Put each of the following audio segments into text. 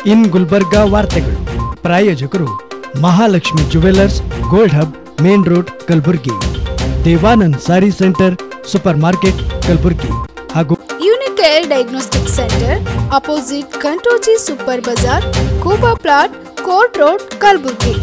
ಇನ್ ಗುಲ್ಬರ್ಗಾ ವಾರ್ತೆಗಳು ಪ್ರಾಯೋಜಕರು Mahalakshmi jewellers gold hub main road Kalaburagi Devanand sari centre super market Kalaburagi ಹಾಗೂ Unicare diagnostic centre opposite ಕಂಟೋಜಿ super Bazaar Khuba plot court road Kalaburagi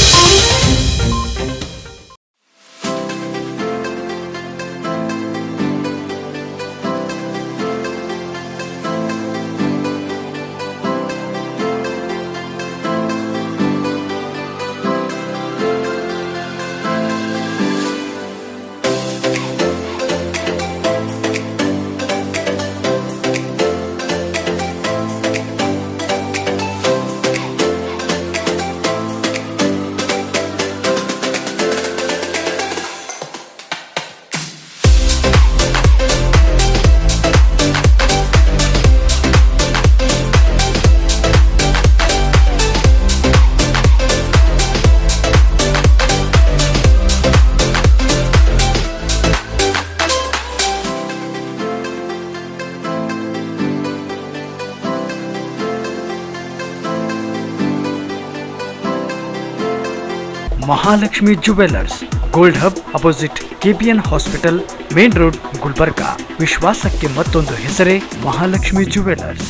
Mahalakshmi jewellers gold hub opposite KPN hospital main road Gulbarga ವಿಶ್ವಾಸಕ್ಕೆ ಮತ್ತೊಂದು ಹೆಸರೇ Mahalakshmi jewellers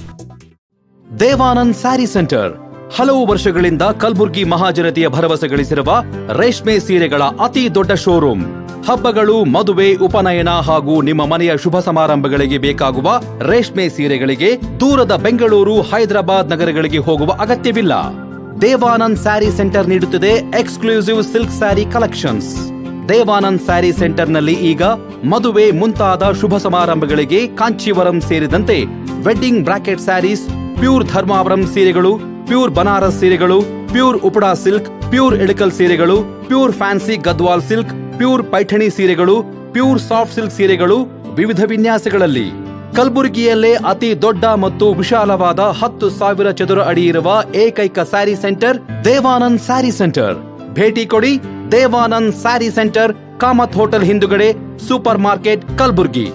Devanand sari centre ಹಲವು ವರ್ಷಗಳಿಂದ ಕಲ್ಬುರ್ಗಿ ಮಹಾಜನತೆಯ ಭರವಸೆ ಗಳಿಸಿರುವ ರೇಷ್ಮೆ ಸೀರೆಗಳ ಅತಿ ದೊಡ್ಡ ಶೋರೂಮ್ ಹಬ್ಬಗಳು ಮದುವೆ ಉಪನಯನ ಹಾಗೂ ನಿಮ್ಮ ಮನೆಯ ಶುಭ ಸಮಾರಂಭಗಳಿಗೆ ಬೇಕಾಗುವ ರೇಷ್ಮೆ ಸೀರೆಗಳಿಗೆ ದೂರದ ಬೆಂಗಳೂರು ಹೈದರಾಬಾದ್ ನಗರಗಳಿಗೆ ಹೋಗುವ ಅಗತ್ಯವಿಲ್ಲ ದೇವಾನಂದ್ ಸ್ಯಾರಿ ಸೆಂಟರ್ ನೀಡುತ್ತಿದೆ exclusive silk sari collections Devanand sari ಸೆಂಟರ್ನಲ್ಲಿ ಈಗ ಮದುವೆ ಮುಂತಾದ ಶುಭ ಸಮಾರಂಭಗಳಿಗೆ ಕಾಂಚೀವರಂ ಸೇರಿದಂತೆ wedding bracket saris pure Dharmavaram ಸೀರೆಗಳು ಪ್ಯೂರ್ ಬನಾರಸ್ ಸೀರೆಗಳು pure Uppada silk pure Ilkal ಸೀರೆಗಳು pure fancy Gadwal silk pure Paithani ಸೀರೆಗಳು ಪ್ಯೂರ್ ಸಾಫ್ಟ್ ಸಿಲ್ಕ್ ಸೀರೆಗಳು ವಿವಿಧ ವಿನ್ಯಾಸಗಳಲ್ಲಿ ಕಲಬುರಗಿಯಲ್ಲೇ ಅತಿ ದೊಡ್ಡ ಮತ್ತು ವಿಶಾಲವಾದ ಹತ್ತು ಸಾವಿರ ಚದುರ ಅಡಿ ಇರುವ ಏಕೈಕ ಸ್ಯಾರಿ ಸೆಂಟರ್ ದೇವಾನಂದ್ ಸ್ಯಾರಿ ಸೆಂಟರ್ ಭೇಟಿ ಕೊಡಿ ದೇವಾನಂದ್ ಸ್ಯಾರಿ ಸೆಂಟರ್ ಕಾಮತ್ ಹೋಟೆಲ್ ಹಿಂದುಗಡೆ super market Kalaburagi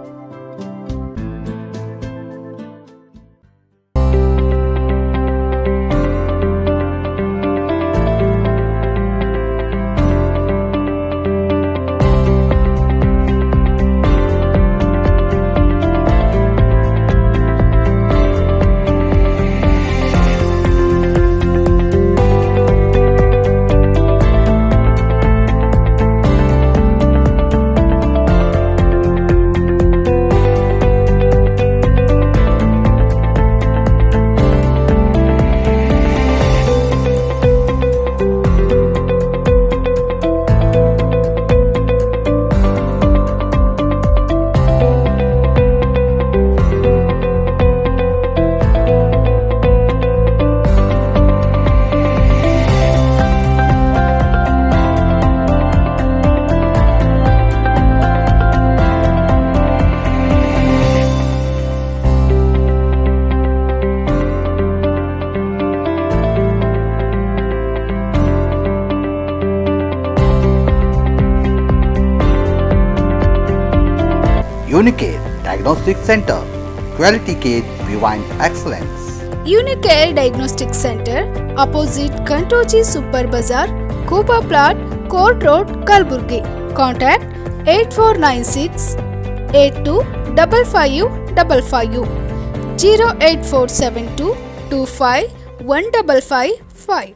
Unicare Diagnostic Center. Quality care rewind excellence. Unicare diagnostic centre opposite ಕಂಟೋಜಿ super Bazaar Khuba plot court road Kalaburagi contact eight four nine six eight two double five double five zero eight four seven two two five one double five five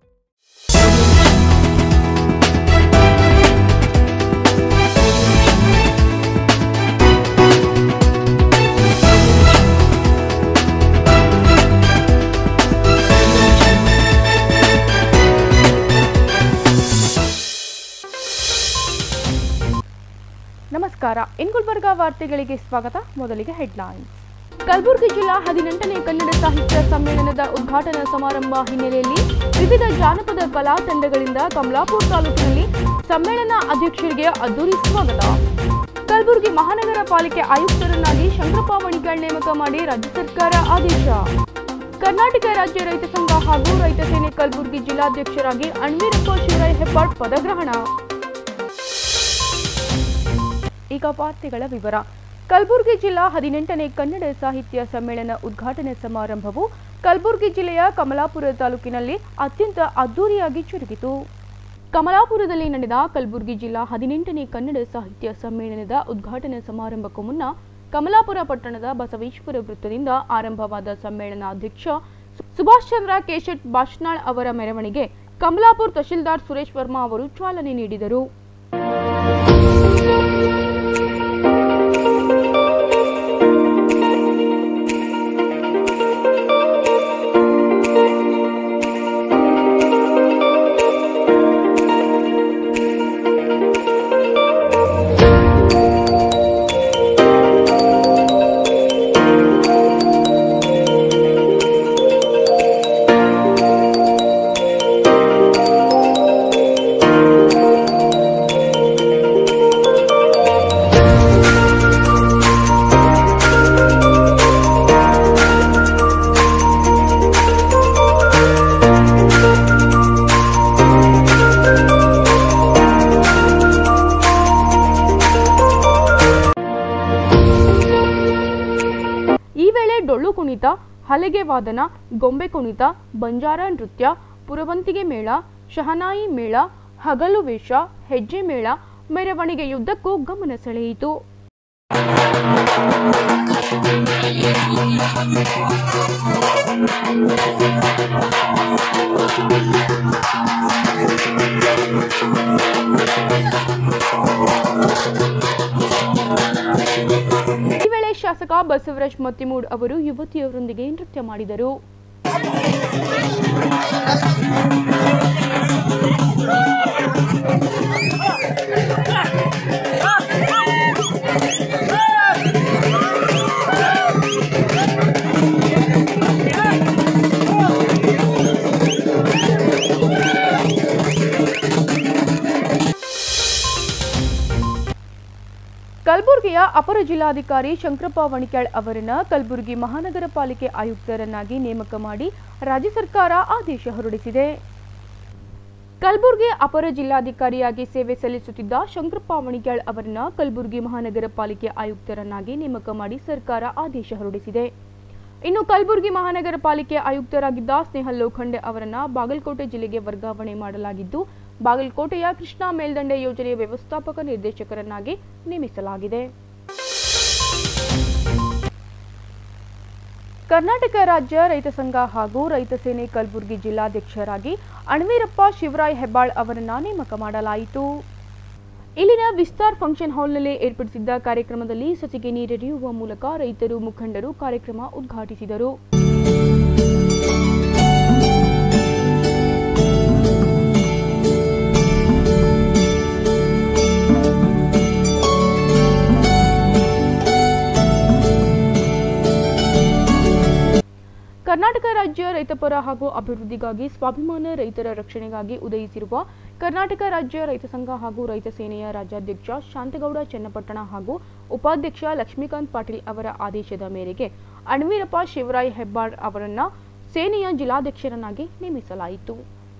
ನಮಸ್ಕಾರ in Gulbarga ವಾರ್ತೆಗಳಿಗೆ ಸ್ವಾಗತ ಮೊದಲಿಗೆ headlines Kalaburagi ಜಿಲ್ಲಾ ಹದಿನೆಂಟನೇ ಕನ್ನಡ ಸಾಹಿತ್ಯ ಸಮ್ಮೇಳನದ ಉದ್ಘಾಟನಾ ಸಮಾರಂಭ ಹಿನ್ನೆಲೆಯಲ್ಲಿ ವಿವಿಧ ಜಾನಪದ ಕಲಾ ತಂಡಗಳಿಂದ ಕಮಲಾಪುರ ತಾಲೂಕಿನಲ್ಲಿ ಸಮ್ಮೇಳನ ಅಧ್ಯಕ್ಷರಿಗೆ ಅದ್ದೂರಿ ಸ್ವಾಗತ ಕಲಬುರಗಿ ಮಹಾನಗರ ಪಾಲಿಕೆ ಆಯುಕ್ತರನ್ನಾಗಿ ಶಂಕರಪ್ಪ ಮಣಿಕಾಳ್ ನೇಮಕ ಮಾಡಿ ರಾಜ್ಯ ಸರ್ಕಾರ ಆದೇಶ ಕರ್ನಾಟಕ ರಾಜ್ಯ ರೈತ ಸಂಘ ಹಾಗೂ ರೈತ ಸೇನೆ ಕಲಬುರಗಿ ಜಿಲ್ಲಾಧ್ಯಕ್ಷರಾಗಿ ಅಣ್ವೀರಪ್ಪ ಶಿವರಾಯ ಹೆಬ್ಬಾಳ್ ಪದಗ್ರಹಣ ಈಗ ವಾರ್ತೆಗಳ ವಿವರ ಕಲಬುರಗಿ ಜಿಲ್ಲಾ ಹದಿನೆಂಟನೇ ಕನ್ನಡ ಸಾಹಿತ್ಯ ಸಮ್ಮೇಳನ ಉದ್ಘಾಟನೆ ಸಮಾರಂಭವು ಕಲಬುರಗಿ ಜಿಲ್ಲೆಯ ಕಮಲಾಪುರ ತಾಲೂಕಿನಲ್ಲಿ ಅತ್ಯಂತ ಅದ್ದೂರಿಯಾಗಿ ಜರುಗಿತು ಕಮಲಾಪುರದಲ್ಲಿ ನಡೆದ ಕಲಬುರಗಿ ಜಿಲ್ಲಾ ಹದಿನೆಂಟನೇ ಕನ್ನಡ ಸಾಹಿತ್ಯ ಸಮ್ಮೇಳನದ ಉದ್ಘಾಟನಾ ಸಮಾರಂಭಕ್ಕೂ ಮುನ್ನ ಕಮಲಾಪುರ ಪಟ್ಟಣದ ಬಸವೇಶ್ವರ ವೃತ್ತದಿಂದ ಆರಂಭವಾದ ಸಮ್ಮೇಳನಾಧ್ಯಕ್ಷ ಸುಭಾಷ್ ಚಂದ್ರ ಕೇಶಟ್ ಬಾಷ್ನಾಳ್ ಅವರ ಮೆರವಣಿಗೆ ಕಮಲಾಪುರ ತಹಶೀಲ್ದಾರ್ ಸುರೇಶ್ ವರ್ಮಾ ಅವರು ಚಾಲನೆ ನೀಡಿದರು ಈ ವೇಳೆ ಡೊಳ್ಳು ಕುಣಿತ ಹಲಗೆ ವಾದನ ಗೊಂಬೆ ಕುಣಿತ ಬಂಜಾರ ನೃತ್ಯ ಪುರವಂತಿಗೆ ಮೇಳ ಶಹನಾಯಿ ಮೇಳ ಹಗಲು ವೇಷ ಹೆಜ್ಜೆ ಮೇಳ ಮೆರವಣಿಗೆಯುದ್ದಕ್ಕೂ ಗಮನ ಸೆಳೆಯಿತು ಈ ವೇಳೆ ಶಾಸಕ ಬಸವರಾಜ್ ಮತ್ತಿಮೂಡ್ ಅವರು ಯುವತಿಯರೊಂದಿಗೆ ನೃತ್ಯ ಮಾಡಿದರು ಕಲಬುರಗಿಯ ಅಪರ ಜಿಲ್ಲಾಧಿಕಾರಿ ಶಂಕರಪ್ಪ ವಣಿಕ್ಯಾಳ್ ಅವರನ್ನ ಕಲಬುರಗಿ ಮಹಾನಗರ ಪಾಲಿಕೆ ಆಯುಕ್ತರನ್ನಾಗಿ ನೇಮಕ ಮಾಡಿ ರಾಜ್ಯ ಸರ್ಕಾರ ಆದೇಶ ಹೊರಡಿಸಿದೆ ಕಲಬುರಗಿ ಅಪರ ಜಿಲ್ಲಾಧಿಕಾರಿಯಾಗಿ ಸೇವೆ ಸಲ್ಲಿಸುತ್ತಿದ್ದ ಶಂಕರಪ್ಪ ವಣಿಕ್ಯಾಳ್ ಅವರನ್ನ ಕಲಬುರಗಿ ಮಹಾನಗರ ಪಾಲಿಕೆ ಆಯುಕ್ತರನ್ನಾಗಿ ನೇಮಕ ಮಾಡಿ ಸರ್ಕಾರ ಆದೇಶ ಹೊರಡಿಸಿದೆ ಇನ್ನು ಕಲಬುರಗಿ ಮಹಾನಗರ ಪಾಲಿಕೆ ಆಯುಕ್ತರಾಗಿದ್ದ ಸ್ನೇಹಲ್ ಲೋಖಂಡೆ ಅವರನ್ನ ಬಾಗಲಕೋಟೆ ಜಿಲ್ಲೆಗೆ ವರ್ಗಾವಣೆ ಮಾಡಲಾಗಿದ್ದು ಬಾಗಲಕೋಟೆಯ ಕೃಷ್ಣಾ ಮೇಲ್ದಂಡೆ ಯೋಜನೆಯ ವ್ಯವಸ್ಥಾಪಕ ನಿರ್ದೇಶಕರನ್ನಾಗಿ ನೇಮಿಸಲಾಗಿದೆ ಕರ್ನಾಟಕ ರಾಜ್ಯ ರೈತ ಸಂಘ ಹಾಗೂ ರೈತ ಸೇನೆ ಕಲಬುರಗಿ ಜಿಲ್ಲಾಧ್ಯಕ್ಷರಾಗಿ ಅಣ್ವೀರಪ್ಪ ಶಿವರಾಯ್ ಹೆಬ್ಬಾಳ್ ಅವರನ್ನ ನೇಮಕ ಮಾಡಲಾಯಿತು ಇಲ್ಲಿನ ವಿಸ್ತಾರ್ ಫಂಕ್ಷನ್ ಹಾಲ್ನಲ್ಲಿ ಏರ್ಪಡಿಸಿದ್ದ ಕಾರ್ಯಕ್ರಮದಲ್ಲಿ ಸಸಿಗೆ ನೀರೆರೆಯುವ ಮೂಲಕ ರೈತರು ಮುಖಂಡರು ಕಾರ್ಯಕ್ರಮ ಉದ್ಘಾಟಿಸಿದರು ಕರ್ನಾಟಕ ರಾಜ್ಯ ರೈತಪರ ಹಾಗೂ ಅಭಿವೃದ್ಧಿಗಾಗಿ ಸ್ವಾಭಿಮಾನ ರೈತರ ರಕ್ಷಣೆಗಾಗಿ ಉದಯಿಸಿರುವ ಕರ್ನಾಟಕ ರಾಜ್ಯ ರೈತ ಸಂಘ ಹಾಗೂ ರೈತ ಸೇನೆಯ ರಾಜ್ಯಾಧ್ಯಕ್ಷ ಶಾಂತಗೌಡ ಚನ್ನಪಟ್ಟಣ ಹಾಗೂ ಉಪಾಧ್ಯಕ್ಷ ಲಕ್ಷ್ಮೀಕಾಂತ್ ಪಾಟೀಲ್ ಅವರ ಆದೇಶದ ಮೇರೆಗೆ ಅಣ್ವೀರಪ್ಪ ಶಿವರಾಯ್ ಹೆಬ್ಬಾಳ್ ಅವರನ್ನ ಸೇನೆಯ ಜಿಲ್ಲಾಧ್ಯಕ್ಷರನ್ನಾಗಿ ನೇಮಿಸಲಾಯಿತು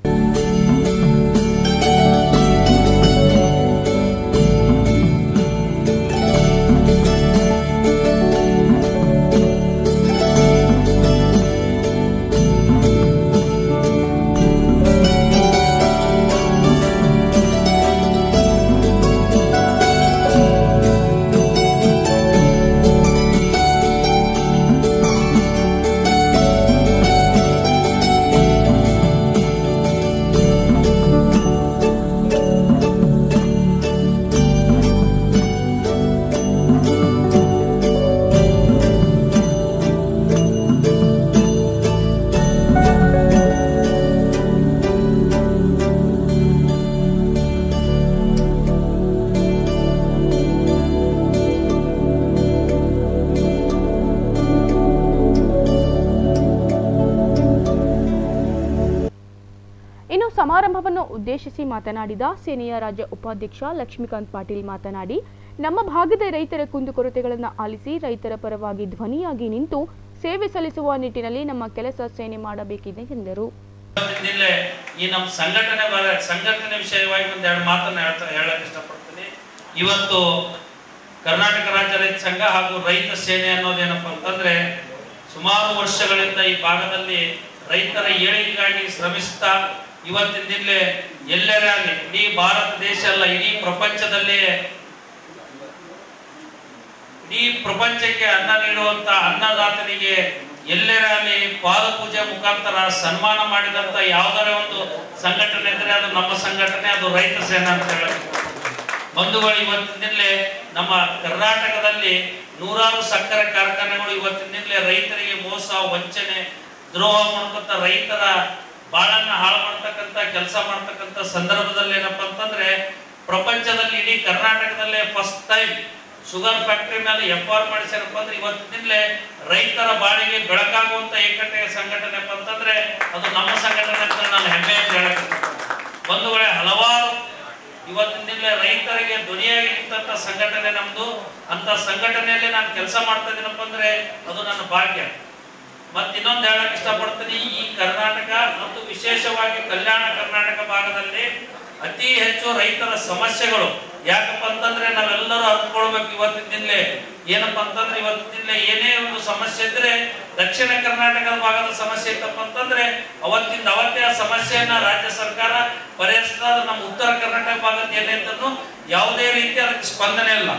ಇನ್ನು ಸಮಾರಂಭವನ್ನು ಉದ್ದೇಶಿಸಿ ಮಾತನಾಡಿದ ಸೇನೆಯ ರಾಜ್ಯ ಉಪಾಧ್ಯಕ್ಷ ಲಕ್ಷ್ಮೀಕಾಂತ್ ಪಾಟೀಲ್ ಮಾತನಾಡಿ ನಮ್ಮ ಭಾಗದ ರೈತರ ಕುಂದುಕೊರತೆಗಳನ್ನು ಆಲಿಸಿ ರೈತರ ಪರವಾಗಿ ಧ್ವನಿಯಾಗಿ ನಿಂತು ಸೇವೆ ಸಲ್ಲಿಸುವ ನಿಟ್ಟಿನಲ್ಲಿ ನಮ್ಮ ಕೆಲಸ ಸೇನೆ ಮಾಡಬೇಕಿದೆ ಎಂದರು ಜಿಲ್ಲೆ ಈ ನಮ್ಮ ಸಂಘಟನೆ ಬರ ಸಂಘಟನೆ ವಿಷಯವಾಗಿ ಒಂದೆರಡು ಮಾತನ್ನ ಹೇಳ್ತಾ ಹೇಳಕ್ ಇಷ್ಟಪಡ್ತೀನಿ ಇವತ್ತು ಕರ್ನಾಟಕ ರಾಜ್ಯ ರೈತ ಸಂಘ ಹಾಗೂ ರೈತ ಸೇನೆ ಅನ್ನೋದೇನಪ್ಪ ಅಂತಂದ್ರೆ ಸುಮಾರು ವರ್ಷಗಳಿಂದ ಈ ಭಾಗದಲ್ಲಿ ರೈತರ ಏಳಿಗೆಗಾಗಿ ಶ್ರಮಿಸ್ತಾ ಇವತ್ತಿನ ದಿನಲೇ ಎಲ್ಲರೇ ಆಗಲಿ ಇಡೀ ಭಾರತ ದೇಶ ಅಲ್ಲ ಇಡೀ ಪ್ರಪಂಚದಲ್ಲೇ ಇಡೀ ಪ್ರಪಂಚಕ್ಕೆ ಅನ್ನ ನೀಡುವಂತ ಅನ್ನದಾತನಿಗೆ ಎಲ್ಲರಲ್ಲಿ ಪಾದ ಪೂಜೆ ಮುಖಾಂತರ ಸನ್ಮಾನ ಮಾಡಿದಂತ ಯಾವ್ದಾರ ಒಂದು ಸಂಘಟನೆ ಇದ್ರೆ ಅದು ನಮ್ಮ ಸಂಘಟನೆ ಅದು ರೈತ ಸೇನಾ ಅಂತ ಹೇಳಬೇಕು ಬಂಧುಗಳು ಇವತ್ತಿನಿಂದಲೇ ನಮ್ಮ ಕರ್ನಾಟಕದಲ್ಲಿ ನೂರಾರು ಸಕ್ಕರೆ ಕಾರ್ಖಾನೆಗಳು ಇವತ್ತಿನಿಂದಲೇ ರೈತರಿಗೆ ಮೋಸ ವಂಚನೆ ದ್ರೋಹ ಮಾಡ್ಕೊಂತ ರೈತರ ಬಾಳನ್ನ ಹಾಳು ಮಾಡ್ತಕ್ಕಂತ ಕೆಲಸ ಮಾಡ್ತಕ್ಕಂತ ಸಂದರ್ಭದಲ್ಲಿ ಏನಪ್ಪಾ ಅಂತಂದ್ರೆ ಪ್ರಪಂಚದಲ್ಲಿ ಇಡೀ ಕರ್ನಾಟಕದಲ್ಲೇ ಫಸ್ಟ್ ಟೈಮ್ ಶುಗರ್ ಫ್ಯಾಕ್ಟರಿ ಮೇಲೆ ಎಫ್ ಆರ್ ಮಾಡಿಸ್ಯಾರಪ್ಪ ಅಂದ್ರೆ ಇವತ್ತಿನಿಂದಲೇ ರೈತರ ಬಾಳಿಗೆ ಬೆಳಕಾಗುವಂತ ಏಕತೆ ಸಂಘಟನೆ ಅಂತಂದ್ರೆ ಅದು ನಮ್ಮ ಸಂಘಟನೆ ಅಂತ ನಾನು ಹೆಮ್ಮೆಯಿಂದ ಹೇಳಕ್ಕೆ ಬಂಧುಗಳೇ ಹಲವಾರು ಇವತ್ತಿನಿಂದಲೇ ರೈತರಿಗೆ ಧ್ವನಿಯಾಗಿ ನಿಂತ ಸಂಘಟನೆ ನಮ್ದು ಅಂತ ಸಂಘಟನೆಯಲ್ಲಿ ನಾನು ಕೆಲಸ ಮಾಡ್ತಾ ಇದ್ದೀನಪ್ಪ ಅಂದ್ರೆ ಅದು ನನ್ನ ಭಾಗ್ಯ ಮತ್ತೆ ಇನ್ನೊಂದು ಹೇಳಕ್ ಇಷ್ಟಪಡ್ತೀನಿ ಈ ಕರ್ನಾಟಕ ಮತ್ತು ವಿಶೇಷವಾಗಿ ಕಲ್ಯಾಣ ಕರ್ನಾಟಕ ಭಾಗದಲ್ಲಿ ಅತಿ ಹೆಚ್ಚು ರೈತರ ಸಮಸ್ಯೆಗಳು ಯಾಕಪ್ಪ ಅಂತಂದ್ರೆ ನಾವೆಲ್ಲರೂ ಅರ್ಥಕೊಳ್ಬೇಕು ಇವತ್ತಿನ ದಿನಲೇ ಏನಪ್ಪಾ ಅಂತಂದ್ರೆ ಇವತ್ತಿನ ದಿನಲೇ ಏನೇ ಒಂದು ಸಮಸ್ಯೆ ಇದ್ರೆ ದಕ್ಷಿಣ ಕರ್ನಾಟಕದ ಭಾಗದ ಸಮಸ್ಯೆ ಇತ್ತಪ್ಪ ಅಂತಂದ್ರೆ ಅವತ್ತಿಂದ ಅವತ್ತೇ ಆ ಸಮಸ್ಯೆಯನ್ನ ರಾಜ್ಯ ಸರ್ಕಾರ ಪರಿಹರಿಸ್ತಾ ಅದು ನಮ್ಮ ಉತ್ತರ ಕರ್ನಾಟಕ ಭಾಗದ ಏನೈತನ್ನು ಯಾವುದೇ ರೀತಿ ಅದಕ್ಕೆ ಸ್ಪಂದನೆ ಇಲ್ಲ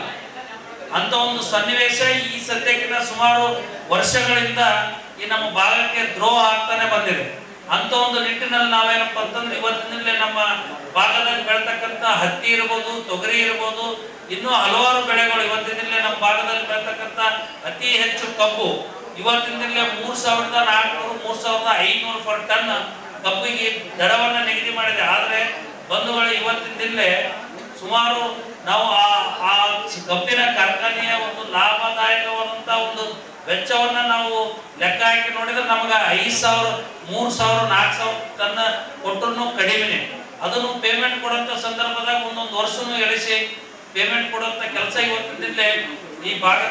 ಅಂತ ಒಂದು ಸನ್ನಿವೇಶ ಈ ಸದ್ಯಕ್ಕಿಂತ ಸುಮಾರು ವರ್ಷಗಳಿಂದ ಈ ನಮ್ಮ ಭಾಗಕ್ಕೆ ದ್ರೋಹ ಆಗ್ತಾನೆ ಬಂದಿದೆ ಅಂತ ಒಂದು ನಿಟ್ಟಿನಲ್ಲಿ ನಾವೇನಪ್ಪ ಅಂತಂದ್ರೆ ಇವತ್ತಿನಲ್ಲೇ ನಮ್ಮ ಭಾಗದಲ್ಲಿ ಬೆಳ್ತಕ್ಕಂತ ಹತ್ತಿ ಇರ್ಬೋದು ತೊಗರಿ ಇರ್ಬೋದು ಇನ್ನೂ ಹಲವಾರು ಬೆಳೆಗಳು ಇವತ್ತಿನಲ್ಲೇ ನಮ್ಮ ಭಾಗದಲ್ಲಿ ಬೆಳ್ತಕ್ಕಂತ ಅತಿ ಹೆಚ್ಚು ಕಬ್ಬು ಇವತ್ತಿನಲ್ಲೇ ಮೂರ್ ಸಾವಿರದ ನಾಲ್ಕುನೂರು ಮೂರ್ ಸಾವಿರದ ಐನೂರು ಫರ್ ಟನ್ ಕಬ್ಬಿಗೆ ದರವನ್ನ ನಿಗದಿ ಮಾಡಿದೆ ಆದ್ರೆ ಬಂಧುಗಳು ಇವತ್ತಿನ ದಿನಲೇ ಸುಮಾರು ನಾವು ಆ ಆ ಕಬ್ಬಿನ ಕಾರ್ಖಾನೆಯ ಒಂದು ಲಾಭದಾಯಕವಾದಂತ ಒಂದು ವೆಚ್ಚವನ್ನ ನಾವು ಲೆಕ್ಕ ಹಾಕಿ ನೋಡಿದ್ರೆ ನಮಗ ಐದ್ ಸಾವಿರ ಮೂರ್ ಸಾವಿರ ನಾಲ್ಕು ಸಾವಿರ ಟನ್ ಕೊಟ್ಟರು ಕಡಿಮೆನೆ ಅದನ್ನು ಪೇಮೆಂಟ್ ಕೊಡುವಂತ ಸಂದರ್ಭದಾಗ ಒಂದೊಂದು ವರ್ಷನೂ ಎಳಿಸಿ ಪೇಮೆಂಟ್ ಕೊಡುವಂತ ಕೆಲಸ ಇವತ್ತಿನಿಂದಲೇ ಈ ಭಾಗದ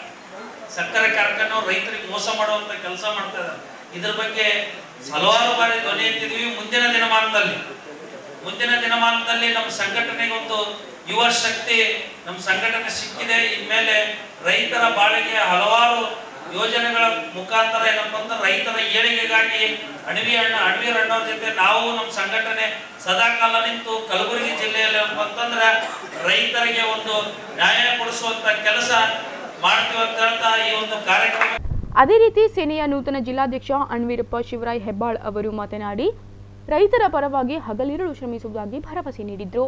ಸಕ್ಕರೆ ಕಾರ್ಖಾನೆಯವರು ರೈತರಿಗೆ ಮೋಸ ಮಾಡುವಂತ ಕೆಲಸ ಮಾಡ್ತಾ ಇದ್ದಾರೆ ಇದ್ರ ಬಗ್ಗೆ ಹಲವಾರು ಬಾರಿ ಧ್ವನಿ ಎತ್ತಿದೀವಿ ಮುಂದಿನ ದಿನಮಾನದಲ್ಲಿ ಮುಂದಿನ ದಿನಮಾನದಲ್ಲಿ ನಮ್ಮ ಸಂಘಟನೆಗೆ ಒಂದು ಯುವ ಶಕ್ತಿ ನಮ್ಮ ಸಂಘಟನೆ ಸಿಕ್ಕಿದೆ ಇನ್ಮೇಲೆ ರೈತರ ಬಾಳಿಗೆ ಹಲವಾರು ಯೋಜನೆಗಳ ಮುಖಾಂತರ ಏನಪ್ಪಾ ಅಂದ್ರೆ ರೈತರ ಏಳಿಗೆಗಾಗಿ ಅಣವಿ ಅಣ್ಣ ಅಣವೀರ್ ಅಣ್ಣವ್ರ ಜೊತೆ ನಾವು ನಮ್ಮ ಸಂಘಟನೆ ಸದಾಕಾಲ ನಿಂತು ಕಲಬುರಗಿ ಜಿಲ್ಲೆಯಲ್ಲಿ ಏನಪ್ಪಾ ಅಂತಂದ್ರೆ ರೈತರಿಗೆ ಒಂದು ನ್ಯಾಯ ಕೊಡಿಸುವಂತ ಕೆಲಸ ಮಾಡ್ತೀವಿ ಅಂತ ಹೇಳ್ತಾ ಈ ಒಂದು ಕಾರ್ಯಕ್ರಮ ಅದೇ ರೀತಿ ಸೇನೆಯ ನೂತನ ಜಿಲ್ಲಾಧ್ಯಕ್ಷ ಅಣ್ವೀರಪ್ಪ ಶಿವರಾಯ್ ಹೆಬ್ಬಾಳ್ ಅವರು ಮಾತನಾಡಿ ರೈತರ ಪರವಾಗಿ ಹಗಲಿರುಳು ಶ್ರಮಿಸುವುದಾಗಿ ಭರವಸೆ ನೀಡಿದ್ರು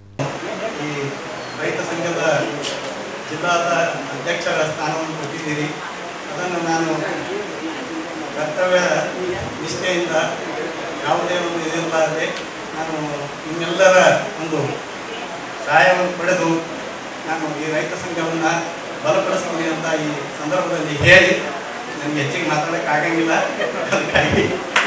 ಈ ರೈತ ಸಂಘದ ಜಿಲ್ಲಾದ ಅಧ್ಯಕ್ಷರ ಸ್ಥಾನವನ್ನು ಕೊಟ್ಟಿದ್ದೀರಿ ಅದನ್ನು ನಾನು ಕರ್ತವ್ಯ ನಿಷ್ಠೆಯಿಂದ ಯಾವುದೇ ಒಂದು ಇದಿಲ್ಲದೆ ನಾನು ನಿಮ್ಮೆಲ್ಲರ ಒಂದು ಸಹಾಯವನ್ನು ಪಡೆದು ನಾನು ಈ ರೈತ ಸಂಘವನ್ನು ಬಲಪಡಿಸ್ತೀನಿ ಅಂತ ಈ ಸಂದರ್ಭದಲ್ಲಿ ಹೇಳಿ ನನಗೆ ಹೆಚ್ಚಿಗೆ ಮಾತಾಡೋಕ್ಕೆ ಆಗಂಗಿಲ್ಲ ಅದಕ್ಕಾಗಿ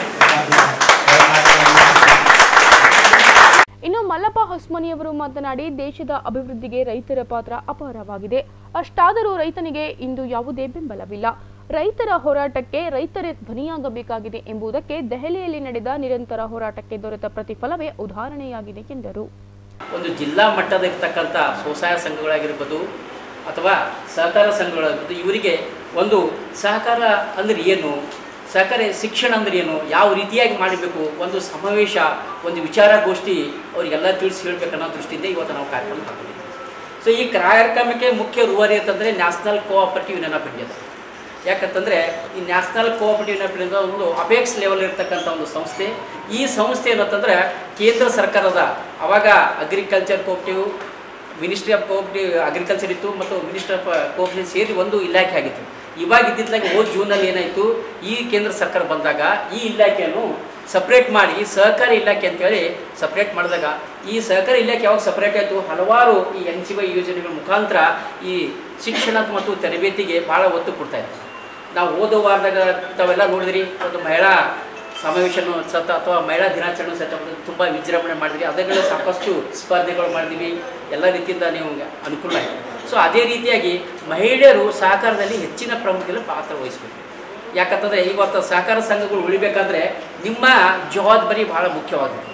ನಾನು ಇನ್ನು ಮಲ್ಲಪ್ಪ ಹೊಸ್ಮನಿಯವರು ಮಾತನಾಡಿ ದೇಶದ ಅಭಿವೃದ್ಧಿಗೆ ರೈತರ ಪಾತ್ರ ಅಪಾರವಾಗಿದೆ ಅಷ್ಟಾದರೂ ರೈತನಿಗೆ ಇಂದು ಯಾವುದೇ ಬೆಂಬಲವಿಲ್ಲ ರೈತರ ಹೋರಾಟಕ್ಕೆ ರೈತರೇ ಧ್ವನಿಯಾಗಬೇಕಾಗಿದೆ ಎಂಬುದಕ್ಕೆ ದೆಹಲಿಯಲ್ಲಿ ನಡೆದ ನಿರಂತರ ಹೋರಾಟಕ್ಕೆ ದೊರೆತ ಪ್ರತಿಫಲವೇ ಉದಾಹರಣೆಯಾಗಿದೆ ಎಂದರು ಒಂದು ಜಿಲ್ಲಾ ಮಟ್ಟದ ಇರ್ತಕ್ಕಂಥ ಸ್ವಸಹಾಯ ಸಂಘಗಳಾಗಿರ್ಬೋದು ಅಥವಾ ಸಹಕಾರ ಸಂಘಗಳಾಗಿರ್ಬೋದು ಇವರಿಗೆ ಒಂದು ಸಹಕಾರ ಅಂದ್ರೆ ಏನು ಸಹಕಾರ ಶಿಕ್ಷಣ ಅಂದ್ರೆ ಏನು ಯಾವ ರೀತಿಯಾಗಿ ಮಾಡಬೇಕು ಒಂದು ಸಮಾವೇಶ ಒಂದು ವಿಚಾರಗೋಷ್ಠಿ ಅವರಿಗೆಲ್ಲ ತಿಳಿಸಿ ಹೇಳ್ಬೇಕನ್ನೋ ದೃಷ್ಟಿಯಿಂದ ಇವತ್ತು ನಾವು ಕಾರ್ಯಕ್ರಮ ಹಾಕೊಂಡಿದ್ದೀವಿ ಸೊ ಈ ಕಾರ್ಯಕ್ರಮಕ್ಕೆ ಮುಖ್ಯ ರೂವಾರಿ ಅಂತಂದರೆ national cooperative union of India ಯಾಕಂತಂದರೆ ಈ national cooperative union of India ಒಂದು ಅಪೇಕ್ಸ್ ಲೆವೆಲ್ ಇರ್ತಕ್ಕಂಥ ಒಂದು ಸಂಸ್ಥೆ ಈ ಸಂಸ್ಥೆ ಏನಂತಂದ್ರೆ ಕೇಂದ್ರ ಸರ್ಕಾರದ ಅವಾಗ agriculture cooperative ministry of cooperative agriculture ಇತ್ತು ಮತ್ತು ಮಿನಿಸ್ಟ್ರಿ ಆಫ್ ಕೋಆಪರೇಟಿವ್ ಸೇರಿ ಒಂದು ಇಲಾಖೆ ಆಗಿತ್ತು ಇವಾಗ ಇದ್ದಿದ್ದಾಗ ಹೋದ ಜೂನಲ್ಲಿ ಏನಾಯಿತು ಈ ಕೇಂದ್ರ ಸರ್ಕಾರ ಬಂದಾಗ ಈ ಇಲಾಖೆಯನ್ನು ಸಪ್ರೇಟ್ ಮಾಡಿ ಸಹಕಾರಿ ಇಲಾಖೆ ಅಂತೇಳಿ ಸಪ್ರೇಟ್ ಮಾಡಿದಾಗ ಈ ಸಹಕಾರಿ ಇಲಾಖೆ ಯಾವಾಗ ಸಪ್ರೇಟ್ ಆಯಿತು ಹಲವಾರು ಈ ಎನ್ ಸಿ ವೈ ಯೋಜನೆಗಳ ಮುಖಾಂತರ ಈ ಶಿಕ್ಷಣ ಮತ್ತು ತರಬೇತಿಗೆ ಭಾಳ ಒತ್ತು ಕೊಡ್ತಾ ಇದ್ದಾರೆ ನಾವು ಓದೋ ವಾರದಾಗ ತಾವೆಲ್ಲ ನೋಡಿದ್ರಿ ಒಂದು ಮಹಿಳಾ ಸಮಾವೇಶನು ಸತ ಅಥವಾ ಮಹಿಳಾ ದಿನಾಚರಣೆ ಸತ ತುಂಬ ವಿಜೃಂಭಣೆ ಮಾಡಿದ್ವಿ ಅದರಲ್ಲಿ ಸಾಕಷ್ಟು ಸ್ಪರ್ಧೆಗಳು ಮಾಡಿದ್ವಿ ಎಲ್ಲ ರೀತಿಯಿಂದ ನೀವು ಅನುಕೂಲ ಆಯಿತು ಸೊ ಅದೇ ರೀತಿಯಾಗಿ ಮಹಿಳೆಯರು ಸಹಕಾರದಲ್ಲಿ ಹೆಚ್ಚಿನ ಪ್ರಮುಖದಲ್ಲಿ ಪಾತ್ರ ವಹಿಸಬೇಕು ಯಾಕಂತಂದರೆ ಇವತ್ತು ಸಹಕಾರ ಸಂಘಗಳು ಉಳಿಬೇಕಾದ್ರೆ ನಿಮ್ಮ ಜವಾಬ್ದಾರಿ ಬಹಳ ಮುಖ್ಯವಾಗಿದೆ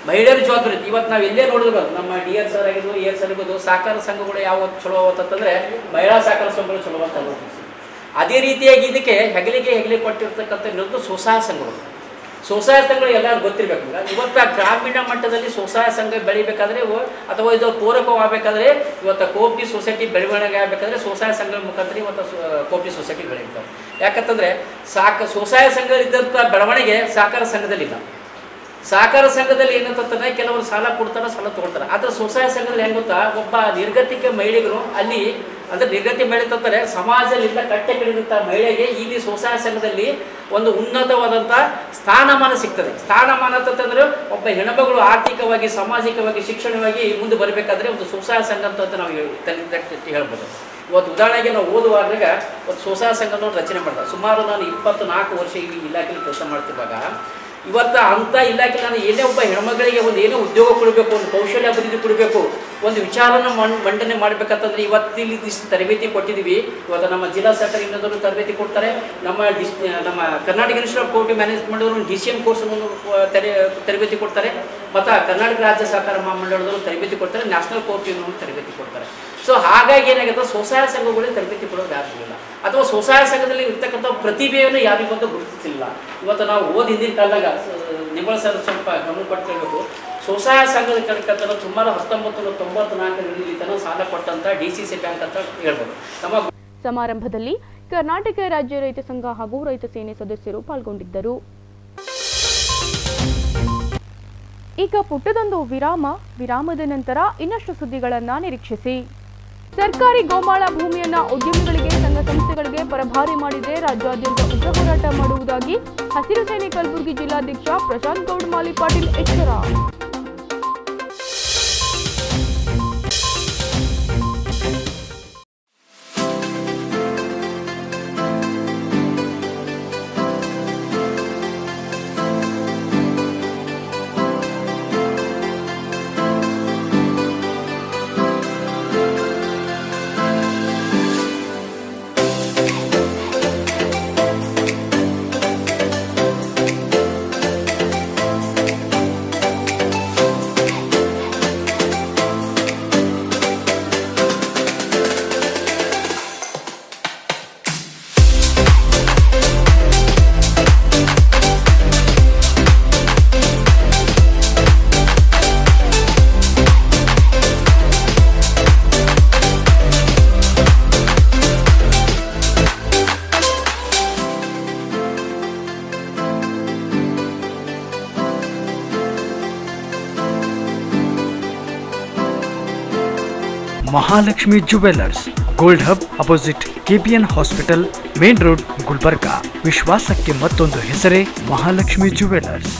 ಮಹಿಳೆಯರ ಜವಾಬ್ದಾರಿ ಐತಿ. ಇವತ್ತು ನಾವು ಎಲ್ಲೇ ನೋಡಿದ್ರು ನಮ್ಮ ಡಿ ಎಲ್ ಸರ್ ಆಗಿರ್ಬೋದು ಎ ಎಸ್ ಆಗಿರ್ಬೋದು ಸಹಕಾರ ಸಂಘಗಳು ಯಾವ ಚಲೋ ಅವತ್ತಂತಂದ್ರೆ ಮಹಿಳಾ ಸಹಕಾರ ಸಂಘಗಳು ಚಲೋ ಅಂತ ನೋಡ್ತೀವಿ. ಅದೇ ರೀತಿಯಾಗಿ ಇದಕ್ಕೆ ಹೆಗಲಿಗೆ ಹೆಗಲಿ ಕೊಟ್ಟಿರ್ತಕ್ಕಂಥ ಇನ್ನೊಂದು ಸ್ವಸಹಾಯ ಸಂಘಗಳು ಸ್ವಸಹಾಯ ಸಂಘಗಳು ಎಲ್ಲರೂ ಗೊತ್ತಿರಬೇಕು ಇವತ್ತು ಆ ಗ್ರಾಮೀಣ ಮಟ್ಟದಲ್ಲಿ ಸ್ವಸಹಾಯ ಸಂಘ ಬೆಳಿಬೇಕಾದ್ರೆ ಒ- ಅಥವಾ ಇದು ಪೂರಕವಾಗಬೇಕಾದ್ರೆ ಇವತ್ತು ಕೋಪಿ ಸೊಸೈಟಿ ಬೆಳವಣಿಗೆ ಆಗಬೇಕಾದ್ರೆ ಸ್ವಸಹಾಯ ಸಂಘಗಳ ಮುಖಾಂತರ ಇವತ್ತು ಕೋಪಿ ಸೊಸೈಟಿ ಬೆಳೀತಾವೆ ಯಾಕಂತಂದ್ರೆ ಸಾಕ ಸ್ವಸಹಾಯ ಸಂಘ ಇದ್ದಂಥ ಬೆಳವಣಿಗೆ ಸಹಕಾರ ಸಂಘದಲ್ಲಿಲ್ಲ ಸಹಕಾರ ಸಂಘದಲ್ಲಿ ಏನಂತಂದ್ರೆ ಕೆಲವರು ಸಾಲ ಕೊಡ್ತಾರೆ ಸಾಲ ತಗೊಳ್ತಾರೆ ಆದ್ರೆ ಸ್ವಸಹಾಯ ಸಂಘದಲ್ಲಿ ಹೆಂಗ್ ಗೊತ್ತಾ ಒಬ್ಬ ನಿರ್ಗತಿಕ ಮಹಿಳೆಗಳು ಅಲ್ಲಿ ಅಂದ್ರೆ ನಿರ್ಗತಿ ಮಹಿಳೆ ತಂತಾರೆ ಸಮಾಜದಲ್ಲಿಂದ ಕಟ್ಟೆ ಕೆಡಿದಂಥ ಮಹಿಳೆಗೆ ಇಲ್ಲಿ ಸ್ವಸಹಾಯ ಸಂಘದಲ್ಲಿ ಒಂದು ಉನ್ನತವಾದಂಥ ಸ್ಥಾನಮಾನ ಸಿಗ್ತದೆ ಸ್ಥಾನಮಾನ ಅಂತಂದ್ರೆ ಒಬ್ಬ ಹೆಣ್ಮಗಳು ಆರ್ಥಿಕವಾಗಿ ಸಾಮಾಜಿಕವಾಗಿ ಶಿಕ್ಷಣವಾಗಿ ಮುಂದೆ ಬರಬೇಕಾದ್ರೆ ಒಂದು ಸ್ವಸಹಾಯ ಸಂಘ ಅಂತ ನಾವು ಹೇಳಿ- ತಲೆ ತಟ್ಟಿ ಹೇಳ್ಬೋದು ಇವತ್ತು ಉದಾಹರಣೆಗೆ ನಾವು ಓದುವಾಗ ಒಂದು ಸ್ವಸಹಾಯ ಸಂಘವನ್ನು ರಚನೆ ಮಾಡಿದ ಸುಮಾರು ನಾನು ಇಪ್ಪತ್ತು ನಾಲ್ಕು ವರ್ಷ ಈ ಇಲಾಖೆಯಲ್ಲಿ ಕೆಲಸ ಮಾಡ್ತಿರುವಾಗ ಇವತ್ತು ಅಂಥ ಇಲಾಖೆ ನಾನು ಏನೇ ಒಬ್ಬ ಹೆಣ್ಮಗಳಿಗೆ ಒಂದು ಏನೇ ಉದ್ಯೋಗ ಕೊಡಬೇಕು ಒಂದು ಕೌಶಲ್ಯ ಅಭಿವೃದ್ಧಿ ಕೊಡಬೇಕು ಒಂದು ವಿಚಾರನ ಮನ್ ಮಂಡನೆ ಮಾಡಬೇಕಂತಂದ್ರೆ ಇವತ್ತು ಇಲ್ಲಿ ಇಷ್ಟು ತರಬೇತಿ ಕೊಟ್ಟಿದ್ದೀವಿ ಇವತ್ತು ನಮ್ಮ ಜಿಲ್ಲಾ ಸೆಂಟರ್ ಇನ್ನೊಂದು ತರಬೇತಿ ಕೊಡ್ತಾರೆ ನಮ್ಮ ಡಿಸ್ ನಮ್ಮ Karnataka institute of court management ಅವರು ಡಿ ಸಿ ಎಂ ಕೋರ್ಸನ್ನು ತರೆ ತರಬೇತಿ ಕೊಡ್ತಾರೆ ಮತ್ತು ಕರ್ನಾಟಕ ರಾಜ್ಯ ಸಹಕಾರ ಮಹಾಮಂಡಳದವರು ತರಬೇತಿ ಕೊಡ್ತಾರೆ ನ್ಯಾಷನಲ್ ಕೋರ್ಟ್ ಯೂನಿಯನ್ ತರಬೇತಿ ಕೊಡ್ತಾರೆ ಸೊ ಹಾಗಾಗಿ ಏನಾಗುತ್ತೆ ಸ್ವಸಹಾಯ ಸಂಘಗಳಿಗೆ ತರಬೇತಿ ಕೊಡೋದು ಯಾರಿಗಿಲ್ಲ ಅಥವಾ ಸ್ವಸಹಾಯ ಸಂಘದಲ್ಲಿ ಇರ್ತಕ್ಕಂಥ ಪ್ರತಿಭೆಯನ್ನು ಯಾರಿಗೊಂದು ಗುರುತಿಸಿಲ್ಲ ಇವತ್ತು ನಾವು ಓದ್ ಹಿಂದಿನ ಕಾಲದಾಗ ನಿಮ್ಮಳ ಸರ್ ಸ್ವಲ್ಪ ಗಮನ ಕೊಟ್ಟಿರಬೇಕು ಸ್ವಸಹಾಯ ಸಂಘದ ಕರ್ಕತ್ತನ ಸುಮಾರು ಹತ್ತೊಂಬತ್ತು ನೂರ ತೊಂಬತ್ನಾಲ್ಕರಲ್ಲಿ ತನಕ ಸಾಲ ಕೊಟ್ಟಂತ ಡಿ ಸಿ ಸಿ ಬ್ಯಾಂಕ್ ಅಂತ ಹೇಳ್ಬೋದು ನಮ್ಮ ಸಮಾರಂಭದಲ್ಲಿ ಕರ್ನಾಟಕ ರಾಜ್ಯ ರೈತ ಸಂಘ ಹಾಗೂ ರೈತ ಸೇನೆ ಸದಸ್ಯರು ಪಾಲ್ಗೊಂಡಿದ್ದರು ಈಗ ಪುಟ್ಟದೊಂದು ವಿರಾಮ ವಿರಾಮದ ನಂತರ ಇನ್ನಷ್ಟು ಸುದ್ದಿಗಳನ್ನ ನಿರೀಕ್ಷಿಸಿ ಸರ್ಕಾರಿ ಗೋಮಾಳ ಭೂಮಿಯನ್ನ ಉದ್ಯಮಿಗಳಿಗೆ ಸಂಘ ಸಂಸ್ಥೆಗಳಿಗೆ ಪರಭಾರೆ ಮಾಡಿದ್ರೆ ರಾಜ್ಯಾದ್ಯಂತ ಉಗ್ರ ಹೋರಾಟ ಮಾಡುವುದಾಗಿ ಹಸಿರು ಸೇನೆ ಕಲಬುರಗಿ ಜಿಲ್ಲಾಧ್ಯಕ್ಷ ಪ್ರಶಾಂತ್ ಗೌಡ್ ಮಾಲಿ ಪಾಟೀಲ್ ಎಚ್ಚರ Mahalakshmi jewellers gold hub opposite KPN hospital main road Gulbarga ವಿಶ್ವಾಸಕ್ಕೆ ಮತ್ತೊಂದು ಹೆಸರೇ ಮಹಾಲಕ್ಷ್ಮಿ ಜುವೆಲ್ಲರ್ಸ್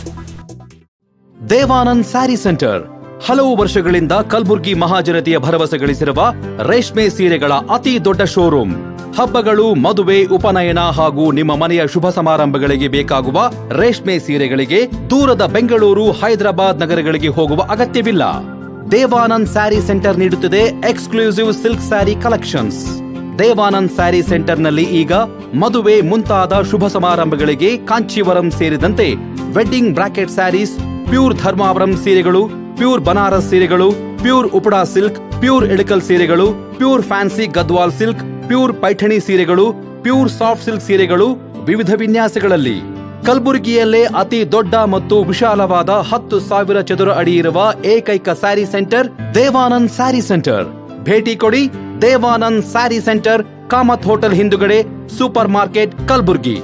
ದೇವಾನಂದ್ ಸ್ಯಾರಿ ಸೆಂಟರ್ ಹಲವು ವರ್ಷಗಳಿಂದ ಕಲ್ಬುರ್ಗಿ ಮಹಾಜನತೆಯ ಭರವಸೆ ಗಳಿಸಿರುವ ರೇಷ್ಮೆ ಸೀರೆಗಳ ಅತಿ ದೊಡ್ಡ ಶೋರೂಮ್ ಹಬ್ಬಗಳು ಮದುವೆ ಉಪನಯನ ಹಾಗೂ ನಿಮ್ಮ ಮನೆಯ ಶುಭ ಸಮಾರಂಭಗಳಿಗೆ ಬೇಕಾಗುವ ರೇಷ್ಮೆ ಸೀರೆಗಳಿಗೆ ದೂರದ ಬೆಂಗಳೂರು ಹೈದರಾಬಾದ್ ನಗರಗಳಿಗೆ ಹೋಗುವ ಅಗತ್ಯವಿಲ್ಲ ದೇವಾನಂದ್ ಸ್ಯಾರಿ ಸೆಂಟರ್ ನೀಡುತ್ತಿದೆ exclusive silk sari collections Devanand sari ಸೆಂಟರ್ನಲ್ಲಿ ಈಗ ಮದುವೆ ಮುಂತಾದ ಶುಭ ಸಮಾರಂಭಗಳಿಗೆ ಕಾಂಚೀವರಂ ಸೇರಿದಂತೆ wedding bracket saris pure Dharmavaram ಸೀರೆಗಳು ಪ್ಯೂರ್ ಬನಾರಸ್ ಸೀರೆಗಳು pure Uppada silk pure Ilkal ಸೀರೆಗಳು pure fancy Gadwal silk pure Paithani ಸೀರೆಗಳು ಪ್ಯೂರ್ ಸಾಫ್ಟ್ ಸಿಲ್ಕ್ ಸೀರೆಗಳು ವಿವಿಧ ವಿನ್ಯಾಸಗಳಲ್ಲಿ ಕಲಬುರಗಿಯಲ್ಲೇ ಅತಿ ದೊಡ್ಡ ಮತ್ತು ವಿಶಾಲವಾದ ಹತ್ತು ಸಾವಿರ ಚದುರ ಅಡಿ ಇರುವ ಏಕೈಕ ಸ್ಯಾರಿ ಸೆಂಟರ್ ದೇವಾನಂದ್ ಸ್ಯಾರಿ ಸೆಂಟರ್ ಭೇಟಿ ಕೊಡಿ ದೇವಾನಂದ್ ಸ್ಯಾರಿ ಸೆಂಟರ್ ಕಾಮತ್ ಹೋಟೆಲ್ ಹಿಂದುಗಡೆ super market Kalaburagi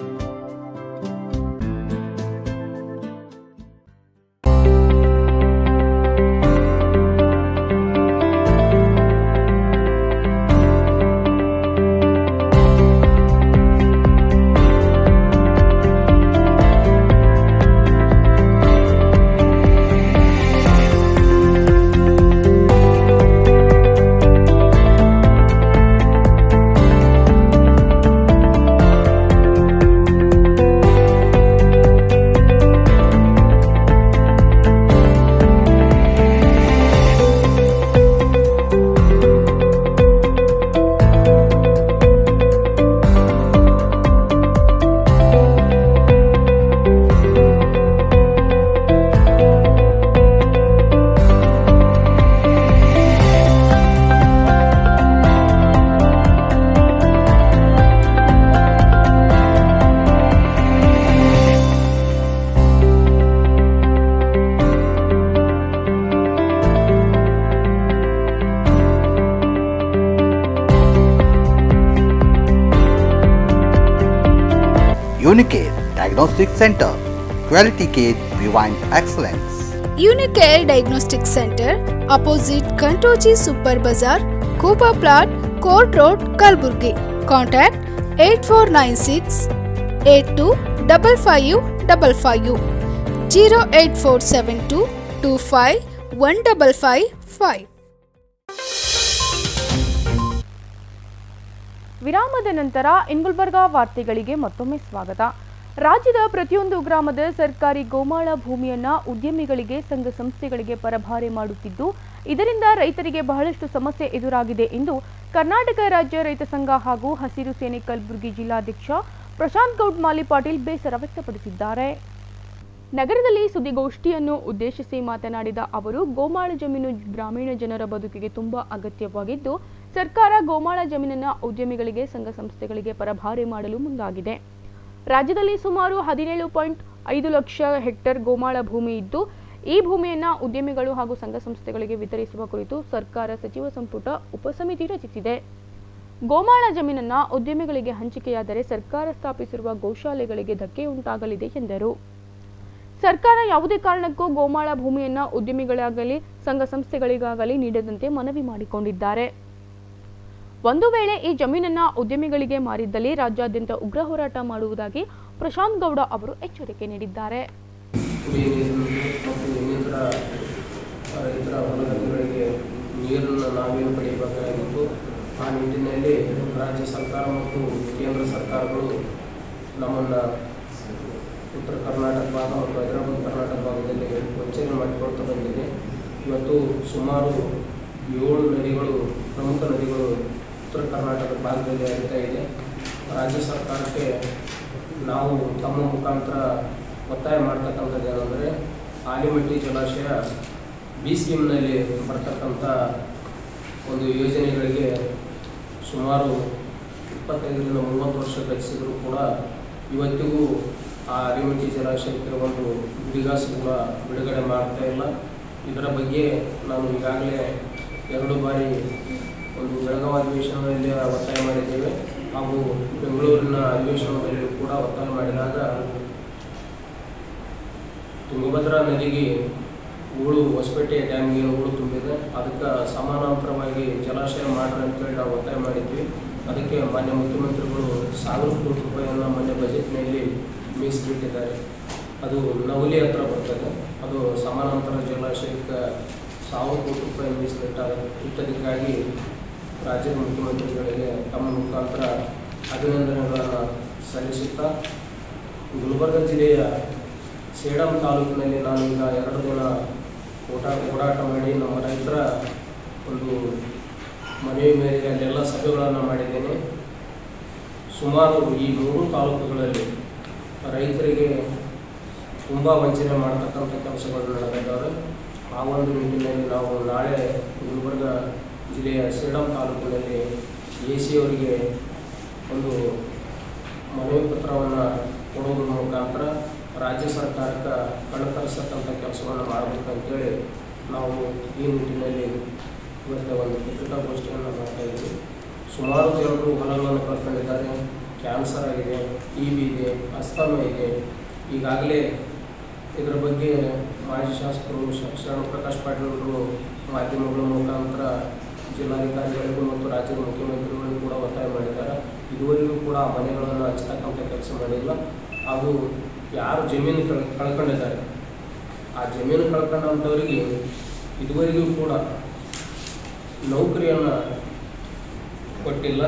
Unicare Diagnostic Center. Quality care beyond excellence. Unicare Diagnostic Center, opposite Kantoji Super Bazaar, Kuba Plot, Court Road, Kalburgi. Contact 8496 825555 08472 25 1555. ವಿರಾಮದ ನಂತರ ಇನ್ಗುಲ್ಬರ್ಗಾ ವಾರ್ತೆಗಳಿಗೆ ಮತ್ತೊಮ್ಮೆ ಸ್ವಾಗತ ರಾಜ್ಯದ ಪ್ರತಿಯೊಂದು ಗ್ರಾಮದ ಸರ್ಕಾರಿ ಗೋಮಾಳ ಭೂಮಿಯನ್ನ ಉದ್ಯಮಿಗಳಿಗೆ ಸಂಘ ಸಂಸ್ಥೆಗಳಿಗೆ ಪರಭಾರೆ ಮಾಡುತ್ತಿದ್ದು ಇದರಿಂದ ರೈತರಿಗೆ ಬಹಳಷ್ಟು ಸಮಸ್ಯೆ ಎದುರಾಗಿದೆ ಎಂದು ಕರ್ನಾಟಕ ರಾಜ್ಯ ರೈತ ಸಂಘ ಹಾಗೂ ಹಸಿರು ಸೇನೆ ಕಲಬುರಗಿ ಜಿಲ್ಲಾಧ್ಯಕ್ಷ ಪ್ರಶಾಂತ್ ಗೌಡ್ ಮಾಲಿ ಪಾಟೀಲ್ ಬೇಸರ ವ್ಯಕ್ತಪಡಿಸಿದ್ದಾರೆ ನಗರದಲ್ಲಿ ಸುದ್ದಿಗೋಷ್ಠಿಯನ್ನು ಉದ್ದೇಶಿಸಿ ಮಾತನಾಡಿದ ಅವರು ಗೋಮಾಳ ಜಮೀನು ಗ್ರಾಮೀಣ ಜನರ ಬದುಕಿಗೆ ತುಂಬಾ ಅಗತ್ಯವಾಗಿದ್ದು ಸರ್ಕಾರ ಗೋಮಾಳ ಜಮೀನನ್ನ ಉದ್ಯಮಿಗಳಿಗೆ ಸಂಘ ಸಂಸ್ಥೆಗಳಿಗೆ ಪರಭಾರೆ ಮಾಡಲು ಮುಂದಾಗಿದೆ ರಾಜ್ಯದಲ್ಲಿ ಸುಮಾರು ಹದಿನೇಳು ಪಾಯಿಂಟ್ ಐದು ಲಕ್ಷ ಹೆಕ್ಟೇರ್ ಗೋಮಾಳ ಭೂಮಿ ಇದ್ದು ಈ ಭೂಮಿಯನ್ನ ಉದ್ಯಮಿಗಳು ಹಾಗೂ ಸಂಘ ಸಂಸ್ಥೆಗಳಿಗೆ ವಿತರಿಸುವ ಕುರಿತು ಸರ್ಕಾರ ಸಚಿವ ಸಂಪುಟ ಉಪಸಮಿತಿ ರಚಿಸಿದೆ ಗೋಮಾಳ ಜಮೀನನ್ನ ಉದ್ಯಮಿಗಳಿಗೆ ಹಂಚಿಕೆಯಾದರೆ ಸರ್ಕಾರ ಸ್ಥಾಪಿಸಿರುವ ಗೋಶಾಲೆಗಳಿಗೆ ಧಕ್ಕೆ ಉಂಟಾಗಲಿದೆ ಎಂದರು ಸರ್ಕಾರ ಯಾವುದೇ ಕಾರಣಕ್ಕೂ ಗೋಮಾಳ ಭೂಮಿಯನ್ನ ಉದ್ಯಮಿಗಳಾಗಲಿ ಸಂಘ ಸಂಸ್ಥೆಗಳಿಗಾಗಲಿ ನೀಡದಂತೆ ಮನವಿ ಮಾಡಿಕೊಂಡಿದ್ದಾರೆ ಒಂದು ವೇಳೆ ಈ ಜಮೀನನ್ನ ಉದ್ಯಮಿಗಳಿಗೆ ಮಾರಿದ್ದಲ್ಲಿ ರಾಜ್ಯಾದ್ಯಂತ ಉಗ್ರ ಹೋರಾಟ ಮಾಡುವುದಾಗಿ ಪ್ರಶಾಂತ್ ಗೌಡ ಅವರು ಎಚ್ಚರಿಕೆ ನೀಡಿದ್ದಾರೆ ಕುಡಿಯ ನೀರು ಮತ್ತು ಇನ್ನಿತರ ರೈತರ ಹೊಲಗದ್ದೆಗಳಿಗೆ ನೀರನ್ನು ನಾವೇನು ಪಡೆಯಬೇಕಾಗಿತ್ತು ಆ ನಿಟ್ಟಿನಲ್ಲಿ ರಾಜ್ಯ ಸರ್ಕಾರ ಮತ್ತು ಕೇಂದ್ರ ಸರ್ಕಾರಗಳು ನಮ್ಮನ್ನು ಉತ್ತರ ಕರ್ನಾಟಕ ಭಾಗ ಮತ್ತು ಹೈದರಾಬಾದ್ ಕರ್ನಾಟಕ ಭಾಗದಲ್ಲಿ ವಂಚನೆ ಮಾಡಿಕೊಳ್ತಾ ಬಂದಿದೆ ಇವತ್ತು ಸುಮಾರು ಏಳು ನದಿಗಳು ಪ್ರಮುಖ ನದಿಗಳು ಉತ್ತರ ಕರ್ನಾಟಕ ಭಾಗದಲ್ಲಿ ಹರಿತಾ ಇದೆ ರಾಜ್ಯ ಸರ್ಕಾರಕ್ಕೆ ನಾವು ತಮ್ಮ ಮುಖಾಂತರ ಒತ್ತಾಯ ಮಾಡ್ತಕ್ಕಂಥದ್ದು ಏನಂದರೆ ಆಲಿಮಟ್ಟಿ ಜಲಾಶಯ ಬಿ ಸ್ಕೀಮ್ನಲ್ಲಿ ಬರ್ತಕ್ಕಂಥ ಒಂದು ಯೋಜನೆಗಳಿಗೆ ಸುಮಾರು ಇಪ್ಪತ್ತೈದರಿಂದ ಮೂವತ್ತು ವರ್ಷ ಗತಿಸಿದ್ರು ಕೂಡ ಇವತ್ತಿಗೂ ಆ ಆಲಿಮಟ್ಟಿ ಜಲಾಶಯಕ್ಕೆ ಒಂದು ಬಿಡಿಗಾಸು ಕೂಡ ಬಿಡುಗಡೆ ಮಾಡ್ತಾ ಇಲ್ಲ ಇದರ ಬಗ್ಗೆ ನಾನು ಈಗಾಗಲೇ ಎರಡು ಬಾರಿ ಒಂದು ಬೆಳಗಾವಿ ಅಧಿವೇಶನದಲ್ಲಿ ಒತ್ತಾಯ ಮಾಡಿದ್ದೇವೆ ಹಾಗೂ ಬೆಂಗಳೂರಿನ ಅಧಿವೇಶನದಲ್ಲಿ ಕೂಡ ಒತ್ತಾಯ ಮಾಡಿದಾಗ ತುಂಗಭದ್ರಾ ನದಿಗೆ ಹೂಳು ಹೊಸಪೇಟೆ ಡ್ಯಾಮ್ಗೆ ಹೂಳು ತುಂಬಿದೆ ಅದಕ್ಕೆ ಸಮಾನಾಂತರವಾಗಿ ಜಲಾಶಯ ಮಾಡ್ರಿ ಅಂತೇಳಿ ನಾವು ಒತ್ತಾಯ ಮಾಡಿದ್ವಿ ಅದಕ್ಕೆ ಮಾನ್ಯ ಮುಖ್ಯಮಂತ್ರಿಗಳು ಸಾವಿರ ಕೋಟಿ ರೂಪಾಯಿಯನ್ನು ಮೊನ್ನೆ ಬಜೆಟ್ನಲ್ಲಿ ಮೀಸಲಿಟ್ಟಿದ್ದಾರೆ ಅದು ನವಲಿ ಹತ್ರ ಬರ್ತದೆ ಅದು ಸಮಾನಾಂತರ ಜಲಾಶಯಕ್ಕೆ ಸಾವಿರ ಕೋಟಿ ರೂಪಾಯಿ ಮೀಸಲಿಟ್ಟ ಇಟ್ಟದಕ್ಕಾಗಿ ರಾಜ್ಯದ ಮುಖ್ಯಮಂತ್ರಿಗಳಿಗೆ ತಮ್ಮ ಮುಖಾಂತರ ಅಭಿನಂದನೆಗಳನ್ನು ಸಲ್ಲಿಸುತ್ತಾ ಗುಲ್ಬರ್ಗ ಜಿಲ್ಲೆಯ ಸೇಡಂ ತಾಲೂಕಿನಲ್ಲಿ ನಾನು ಈಗ ಎರಡು ದಿನ ಓಟ ಓಡಾಟ ಮಾಡಿ ನಮ್ಮ ರೈತರ ಒಂದು ಮನವಿ ಮೇರೆಗೆ ಅಲ್ಲೆಲ್ಲ ಸಭೆಗಳನ್ನು ಮಾಡಿದ್ದೇನೆ ಸುಮಾರು ಈ ಮೂರು ತಾಲೂಕುಗಳಲ್ಲಿ ರೈತರಿಗೆ ತುಂಬ ವಂಚನೆ ಮಾಡ್ತಕ್ಕಂಥ ಕೆಲಸಗಳು ನಡೆದಿದ್ದಾವೆ ಆ ಒಂದು ನಿಟ್ಟಿನಲ್ಲಿ ನಾವು ನಾಳೆ ಗುಲ್ಬರ್ಗ ಜಿಲ್ಲೆಯ ಸೇಡಂ ತಾಲೂಕಿನಲ್ಲಿ ಎ ಸಿ ಅವರಿಗೆ ಒಂದು ಮನವಿ ಪತ್ರವನ್ನು ಕೊಡೋದ್ರ ಮುಖಾಂತರ ರಾಜ್ಯ ಸರ್ಕಾರಕ್ಕೆ ಕಣತರಿಸತಕ್ಕಂಥ ಕೆಲಸವನ್ನು ಮಾಡಬೇಕಂತೇಳಿ ನಾವು ಈ ನಿಟ್ಟಿನಲ್ಲಿ ಇವತ್ತು ಒಂದು ಪತ್ರಿಕಾಗೋಷ್ಠಿಯನ್ನು ಮಾಡ್ತಾ ಇದ್ದೀವಿ ಸುಮಾರು ಜನರು ಹೊಲಗಳನ್ನು ಕಳ್ಕೊಂಡಿದ್ದಾರೆ ಕ್ಯಾನ್ಸರ್ ಆಗಿದೆ ಟಿ ಬಿ ಇದೆ ಅಸ್ತಮ ಇದೆ ಈಗಾಗಲೇ ಇದರ ಬಗ್ಗೆ ಮಾಜಿ ಶಾಸಕರು ಶ- ಶರಣ ಪ್ರಕಾಶ್ ಪಾಟೀಲ್ ಅವರು ಮಾಧ್ಯಮಗಳ ಮುಖಾಂತರ ಜಿಲ್ಲಾಧಿಕಾರಿಗಳಿಗೂ ಮತ್ತು ರಾಜ್ಯದ ಮುಖ್ಯಮಂತ್ರಿಗಳಿಗೂ ಕೂಡ ಒತ್ತಾಯ ಮಾಡಿದ್ದಾರೆ ಇದುವರೆಗೂ ಕೂಡ ಆ ಮನೆಗಳನ್ನು ಹಚ್ಚತಕ್ಕಂಥ ಕೆಲಸ ಮಾಡಿಲ್ಲ ಹಾಗೂ ಯಾರು ಜಮೀನು ಕಳ್ ಕಳ್ಕೊಂಡಿದ್ದಾರೆ ಆ ಜಮೀನು ಕಳ್ಕೊಂಡಂಥವರಿಗೆ ಇದುವರೆಗೂ ಕೂಡ ನೌಕರಿಯನ್ನು ಕೊಟ್ಟಿಲ್ಲ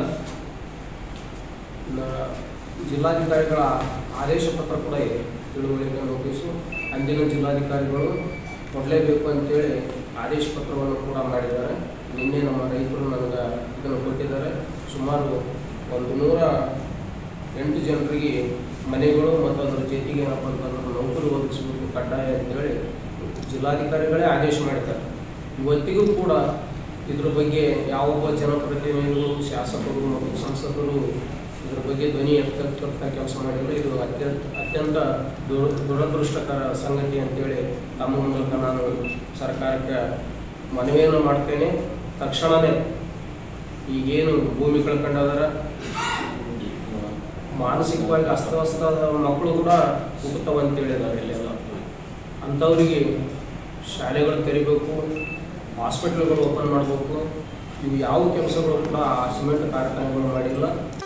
ನ- ಜಿಲ್ಲಾಧಿಕಾರಿಗಳ ಆದೇಶ ಪತ್ರ ಕೂಡ ಇದೆ ತಿಳುವಳಿಕೆ ನೋಟಿಸು ಅಂದಿನ ಜಿಲ್ಲಾಧಿಕಾರಿಗಳು ಕೊಡಲೇಬೇಕು ಅಂತೇಳಿ ಆದೇಶ ಪತ್ರವನ್ನು ಕೂಡ ಮಾಡಿದ್ದಾರೆ ನಿನ್ನೆ ನಮ್ಮ ರೈತರು ನನಗೆ ಇದನ್ನು ಕೊಟ್ಟಿದ್ದಾರೆ ಸುಮಾರು ಒಂದು ನೂರ ಎಂಟು ಜನರಿಗೆ ಮನೆಗಳು ಮತ್ತು ಅದರ ಜೊತೆಗೆ ಏನಪ್ಪ ಅಂತಂದ್ರೆ ನೌಕರಿ ಒದಗಿಸಬೇಕು ಕಡ್ಡಾಯ ಅಂತೇಳಿ ಜಿಲ್ಲಾಧಿಕಾರಿಗಳೇ ಆದೇಶ ಮಾಡಿದ್ದಾರೆ ಇವತ್ತಿಗೂ ಕೂಡ ಇದ್ರ ಬಗ್ಗೆ ಯಾವೊಬ್ಬ ಜನಪ್ರತಿನಿಧಿಗಳು ಶಾಸಕರು ಮತ್ತು ಸಂಸದರು ಇದ್ರ ಬಗ್ಗೆ ಧ್ವನಿ ಎತ್ತಕ್ಕಂಥ ಕೆಲಸ ಮಾಡಿದರೆ ಇದು ಅತ್ಯಂತ ಅತ್ಯಂತ ದುರ ದುರದೃಷ್ಟಕರ ಸಂಗತಿ ಅಂತೇಳಿ ತಮ್ಮ ಮೂಲಕ ನಾನು ಸರ್ಕಾರಕ್ಕೆ ಮನವಿಯನ್ನು ಮಾಡ್ತೇನೆ ತಕ್ಷಣವೇ ಈಗೇನು ಭೂಮಿ ಕಳ್ಕೊಂಡದಾರ ಮಾನಸಿಕವಾಗಿ ಅಸ್ತವ್ಯಸ್ತದ ಮಕ್ಕಳು ಕೂಡ ಹುಟ್ಟುತ್ತವೆ ಅಂತೇಳಿ ಇದ್ದಾರೆ ಇಲ್ಲೆಲ್ಲ ಅಂಥವ್ರಿಗೆ ಶಾಲೆಗಳು ತೆರಿಬೇಕು ಹಾಸ್ಪಿಟ್ಲ್ಗಳು ಓಪನ್ ಮಾಡಬೇಕು ಇವು ಯಾವ ಕೆಲಸಗಳು ಕೂಡ ಆ ಸಿಮೆಂಟ್ ಕಾರ್ಖಾನೆಗಳು ಮಾಡಿಲ್ಲ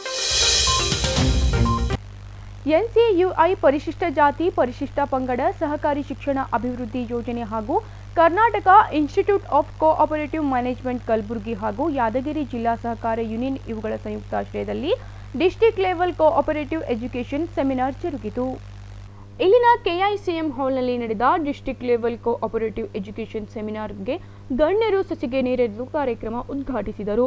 ಎನ್ಸಿಯುಐ ಪರಿಶಿಷ್ಟ ಜಾತಿ ಪರಿಶಿಷ್ಟ ಪಂಗಡ ಸಹಕಾರಿ ಶಿಕ್ಷಣ ಅಭಿವೃದ್ಧಿ ಯೋಜನೆ ಹಾಗೂ Karnataka institute of cooperative management Kalaburagi ಹಾಗೂ ಯಾದಗಿರಿ ಜಿಲ್ಲಾ ಸಹಕಾರ ಯೂನಿಯನ್ ಇವುಗಳ ಸಂಯುಕ್ತಾಶ್ರಯದಲ್ಲಿ district level cooperative education seminar ಜರುಗಿತು ಇಲ್ಲಿನ ಕೆಐಸಿಎಂ ಹಾಲ್ನಲ್ಲಿ ನಡೆದ ಡಿಸ್ಟಿಕ್ ಲೆವೆಲ್ ಕೋಆಪರೇಟಿವ್ ಎಜುಕೇಷನ್ ಸೆಮಿನಾರ್ಗೆ ಗಣ್ಯರು ಸಸಿಗೆ ನೀರೆರೆದು ಕಾರ್ಯಕ್ರಮ ಉದ್ಘಾಟಿಸಿದರು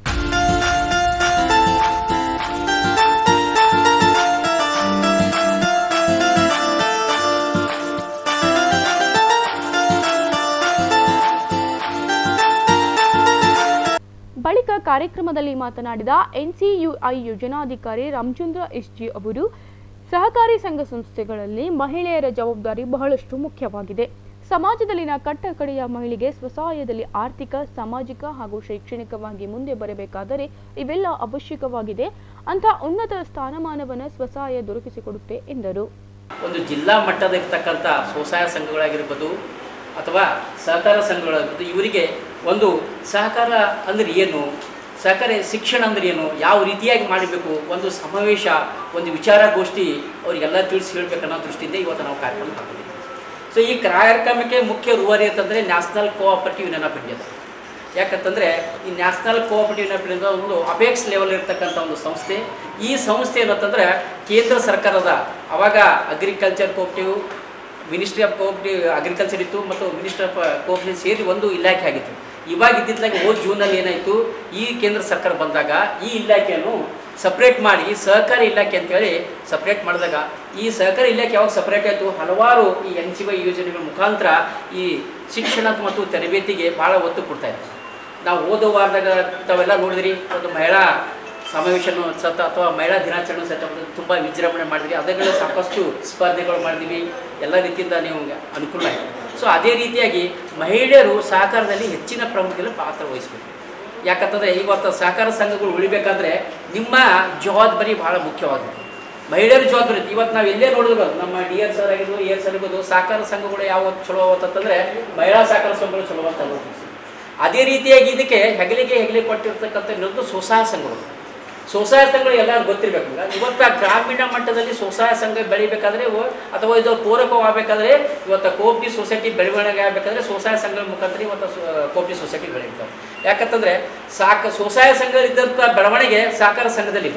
ಬಳಿಕ ಕಾರ್ಯಕ್ರಮದಲ್ಲಿ ಮಾತನಾಡಿದ ಎನ್ಸಿಯುಐ ಯೋಜನಾಧಿಕಾರಿ ರಾಮಚಂದ್ರ ಎಸ್ಜಿ ಅವರು ಸಹಕಾರಿ ಸಂಘ ಸಂಸ್ಥೆಗಳಲ್ಲಿ ಮಹಿಳೆಯರ ಜವಾಬ್ದಾರಿ ಬಹಳಷ್ಟು ಮುಖ್ಯವಾಗಿದೆ ಸಮಾಜದಲ್ಲಿನ ಕಟ್ಟಕಡೆಯ ಮಹಿಳೆಗೆ ಸ್ವಸಹಾಯದಲ್ಲಿ ಆರ್ಥಿಕ ಸಾಮಾಜಿಕ ಹಾಗೂ ಶೈಕ್ಷಣಿಕವಾಗಿ ಮುಂದೆ ಬರಬೇಕಾದರೆ ಇವೆಲ್ಲ ಅವಶ್ಯಕವಾಗಿದೆ ಅಂತ ಉನ್ನತ ಸ್ಥಾನಮಾನವನ್ನು ಸ್ವಸಹಾಯ ದೊರಕಿಸಿಕೊಡುತ್ತೆ ಎಂದರು ಒಂದು ಜಿಲ್ಲಾ ಮಟ್ಟದಲ್ಲಿರ್ತಕ್ಕಂಥ ಸ್ವಸಹಾಯ ಸಂಘಗಳಾಗಿರ್ಬೋದು ಅಥವಾ ಸಹಕಾರ ಸಂಘಗಳಾಗಿರ್ಬೋದು ಇವರಿಗೆ ಒಂದು ಸಹಕಾರ ಅಂದ್ರೆ ಏನು ಸಹಕಾರಿ ಶಿಕ್ಷಣ ಅಂದ್ರೆ ಏನು ಯಾವ ರೀತಿಯಾಗಿ ಮಾಡಬೇಕು ಒಂದು ಸಮಾವೇಶ ಒಂದು ವಿಚಾರಗೋಷ್ಠಿ ಅವರಿಗೆಲ್ಲ ತಿಳಿಸಿ ಹೇಳ್ಬೇಕನ್ನೋ ದೃಷ್ಟಿಯಿಂದ ಇವತ್ತು ನಾವು ಕಾರ್ಯಕ್ರಮ ಹಾಕೊಂಡಿದ್ದೀವಿ ಸೊ ಈ ಕಾರ್ಯಕ್ರಮಕ್ಕೆ ಮುಖ್ಯ ರೂವಾರಿ ಅಂತಂದರೆ national cooperative union of India ಯಾಕಂತಂದರೆ ಈ national cooperative union of India ಒಂದು ಅಪೇಕ್ಸ್ ಲೆವೆಲ್ ಇರ್ತಕ್ಕಂಥ ಒಂದು ಸಂಸ್ಥೆ ಈ ಸಂಸ್ಥೆ ಏನಂತಂದರೆ ಕೇಂದ್ರ ಸರ್ಕಾರದ ಅವಾಗ agriculture cooperative ministry of cooperative agriculture ಇತ್ತು ಮತ್ತು ಮಿನಿಸ್ಟ್ರಿ ಆಫ್ ಕೋಆಪರೇಟಿವ್ ಸೇರಿ ಒಂದು ಇಲಾಖೆ ಆಗಿತ್ತು ಇವಾಗ ಇದ್ದಿದ್ದಾಗ ಹೋದ ಜೂನಲ್ಲಿ ಏನಾಯಿತು ಈ ಕೇಂದ್ರ ಸರ್ಕಾರ ಬಂದಾಗ ಈ ಇಲಾಖೆಯನ್ನು ಸಪ್ರೇಟ್ ಮಾಡಿ ಸಹಕಾರಿ ಇಲಾಖೆ ಅಂತೇಳಿ ಸಪ್ರೇಟ್ ಮಾಡಿದಾಗ ಈ ಸಹಕಾರಿ ಇಲಾಖೆ ಯಾವಾಗ ಸಪ್ರೇಟ್ ಆಯಿತು ಹಲವಾರು ಈ ಎನ್ ಸಿ ವೈ ಯೋಜನೆಗಳ ಮುಖಾಂತರ ಈ ಶಿಕ್ಷಣ ಮತ್ತು ತರಬೇತಿಗೆ ಭಾಳ ಒತ್ತು ಕೊಡ್ತಾ ಇದ್ದಾರೆ ನಾವು ಓದೋ ವಾರದಾಗ ತಾವೆಲ್ಲ ನೋಡಿದ್ರಿ ಒಂದು ಮಹಿಳಾ ಸಮಾವೇಶನ ಸತ ಅಥವಾ ಮಹಿಳಾ ದಿನಾಚರಣೆ ಸತ ತುಂಬ ವಿಜೃಂಭಣೆ ಮಾಡಿದ್ವಿ ಅದರಲ್ಲಿ ಸಾಕಷ್ಟು ಸ್ಪರ್ಧೆಗಳು ಮಾಡಿದ್ವಿ ಎಲ್ಲ ರೀತಿಯಿಂದ ನೀವು ಅನುಕೂಲ ಆಯಿತು ಸೊ ಅದೇ ರೀತಿಯಾಗಿ ಮಹಿಳೆಯರು ಸಹಕಾರದಲ್ಲಿ ಹೆಚ್ಚಿನ ಪ್ರಮುಖ ಪಾತ್ರ ವಹಿಸಬೇಕು ಯಾಕಂತಂದರೆ ಇವತ್ತು ಸಹಕಾರ ಸಂಘಗಳು ಉಳಿಬೇಕಾದ್ರೆ ನಿಮ್ಮ ಜವಾಬ್ದಾರಿ ಬಹಳ ಮುಖ್ಯವಾಗಿದೆ ಮಹಿಳೆಯರ ಜವಾಬ್ದಾರಿ ಐತಿ. ಇವತ್ತು ನಾವು ಎಲ್ಲೇ ನೋಡಿದ್ರು ನಮ್ಮ ಡಿ ಎಲ್ ಸರ್ ಆಗಿರ್ಬೋದು ಎ ಎಲ್ ಸರ್ ಆಗಿರ್ಬೋದು ಸಹಕಾರ ಸಂಘಗಳು ಯಾವ ಚಲೋ ಅಂತಂದ್ರೆ ಮಹಿಳಾ ಸಹಕಾರ ಸಂಘಗಳು ಚಲೋ ಅಂತ ಹೋಗ್ತೀವಿ ಅದೇ ರೀತಿಯಾಗಿ ಇದಕ್ಕೆ ಹೆಗಲಿಗೆ ಹೆಗಲಿ ಕೊಟ್ಟಿರ್ತಕ್ಕಂಥ ಇನ್ನೊಂದು ಸ್ವಸಹಾಯ ಸಂಘಗಳು ಸ್ವಸಹಾಯ ಸಂಘಗಳು ಎಲ್ಲರೂ ಗೊತ್ತಿರಬೇಕು ಇವತ್ತು ಆ ಗ್ರಾಮೀಣ ಮಟ್ಟದಲ್ಲಿ ಸ್ವಸಹಾಯ ಸಂಘ ಬೆಳಿಬೇಕಾದ್ರೆ ಇವು- ಅಥವಾ ಇದು ಪೂರಕವಾಗಬೇಕಾದ್ರೆ ಇವತ್ತು ಕೋಪಿ ಸೊಸೈಟಿ ಬೆಳವಣಿಗೆ ಆಗಬೇಕಾದ್ರೆ ಸ್ವಸಹಾಯ ಸಂಘಗಳ ಮುಖಾಂತರ ಇವತ್ತು ಕೋಪಿ ಸೊಸೈಟಿ ಬೆಳೀತಾವೆ ಯಾಕಂತಂದ್ರೆ ಸಾಕ ಸ್ವಸಹಾಯ ಸಂಘದಲ್ಲಿದ್ದಂಥ ಬೆಳವಣಿಗೆ ಸಹಕಾರ ಸಂಘದಲ್ಲಿಲ್ಲ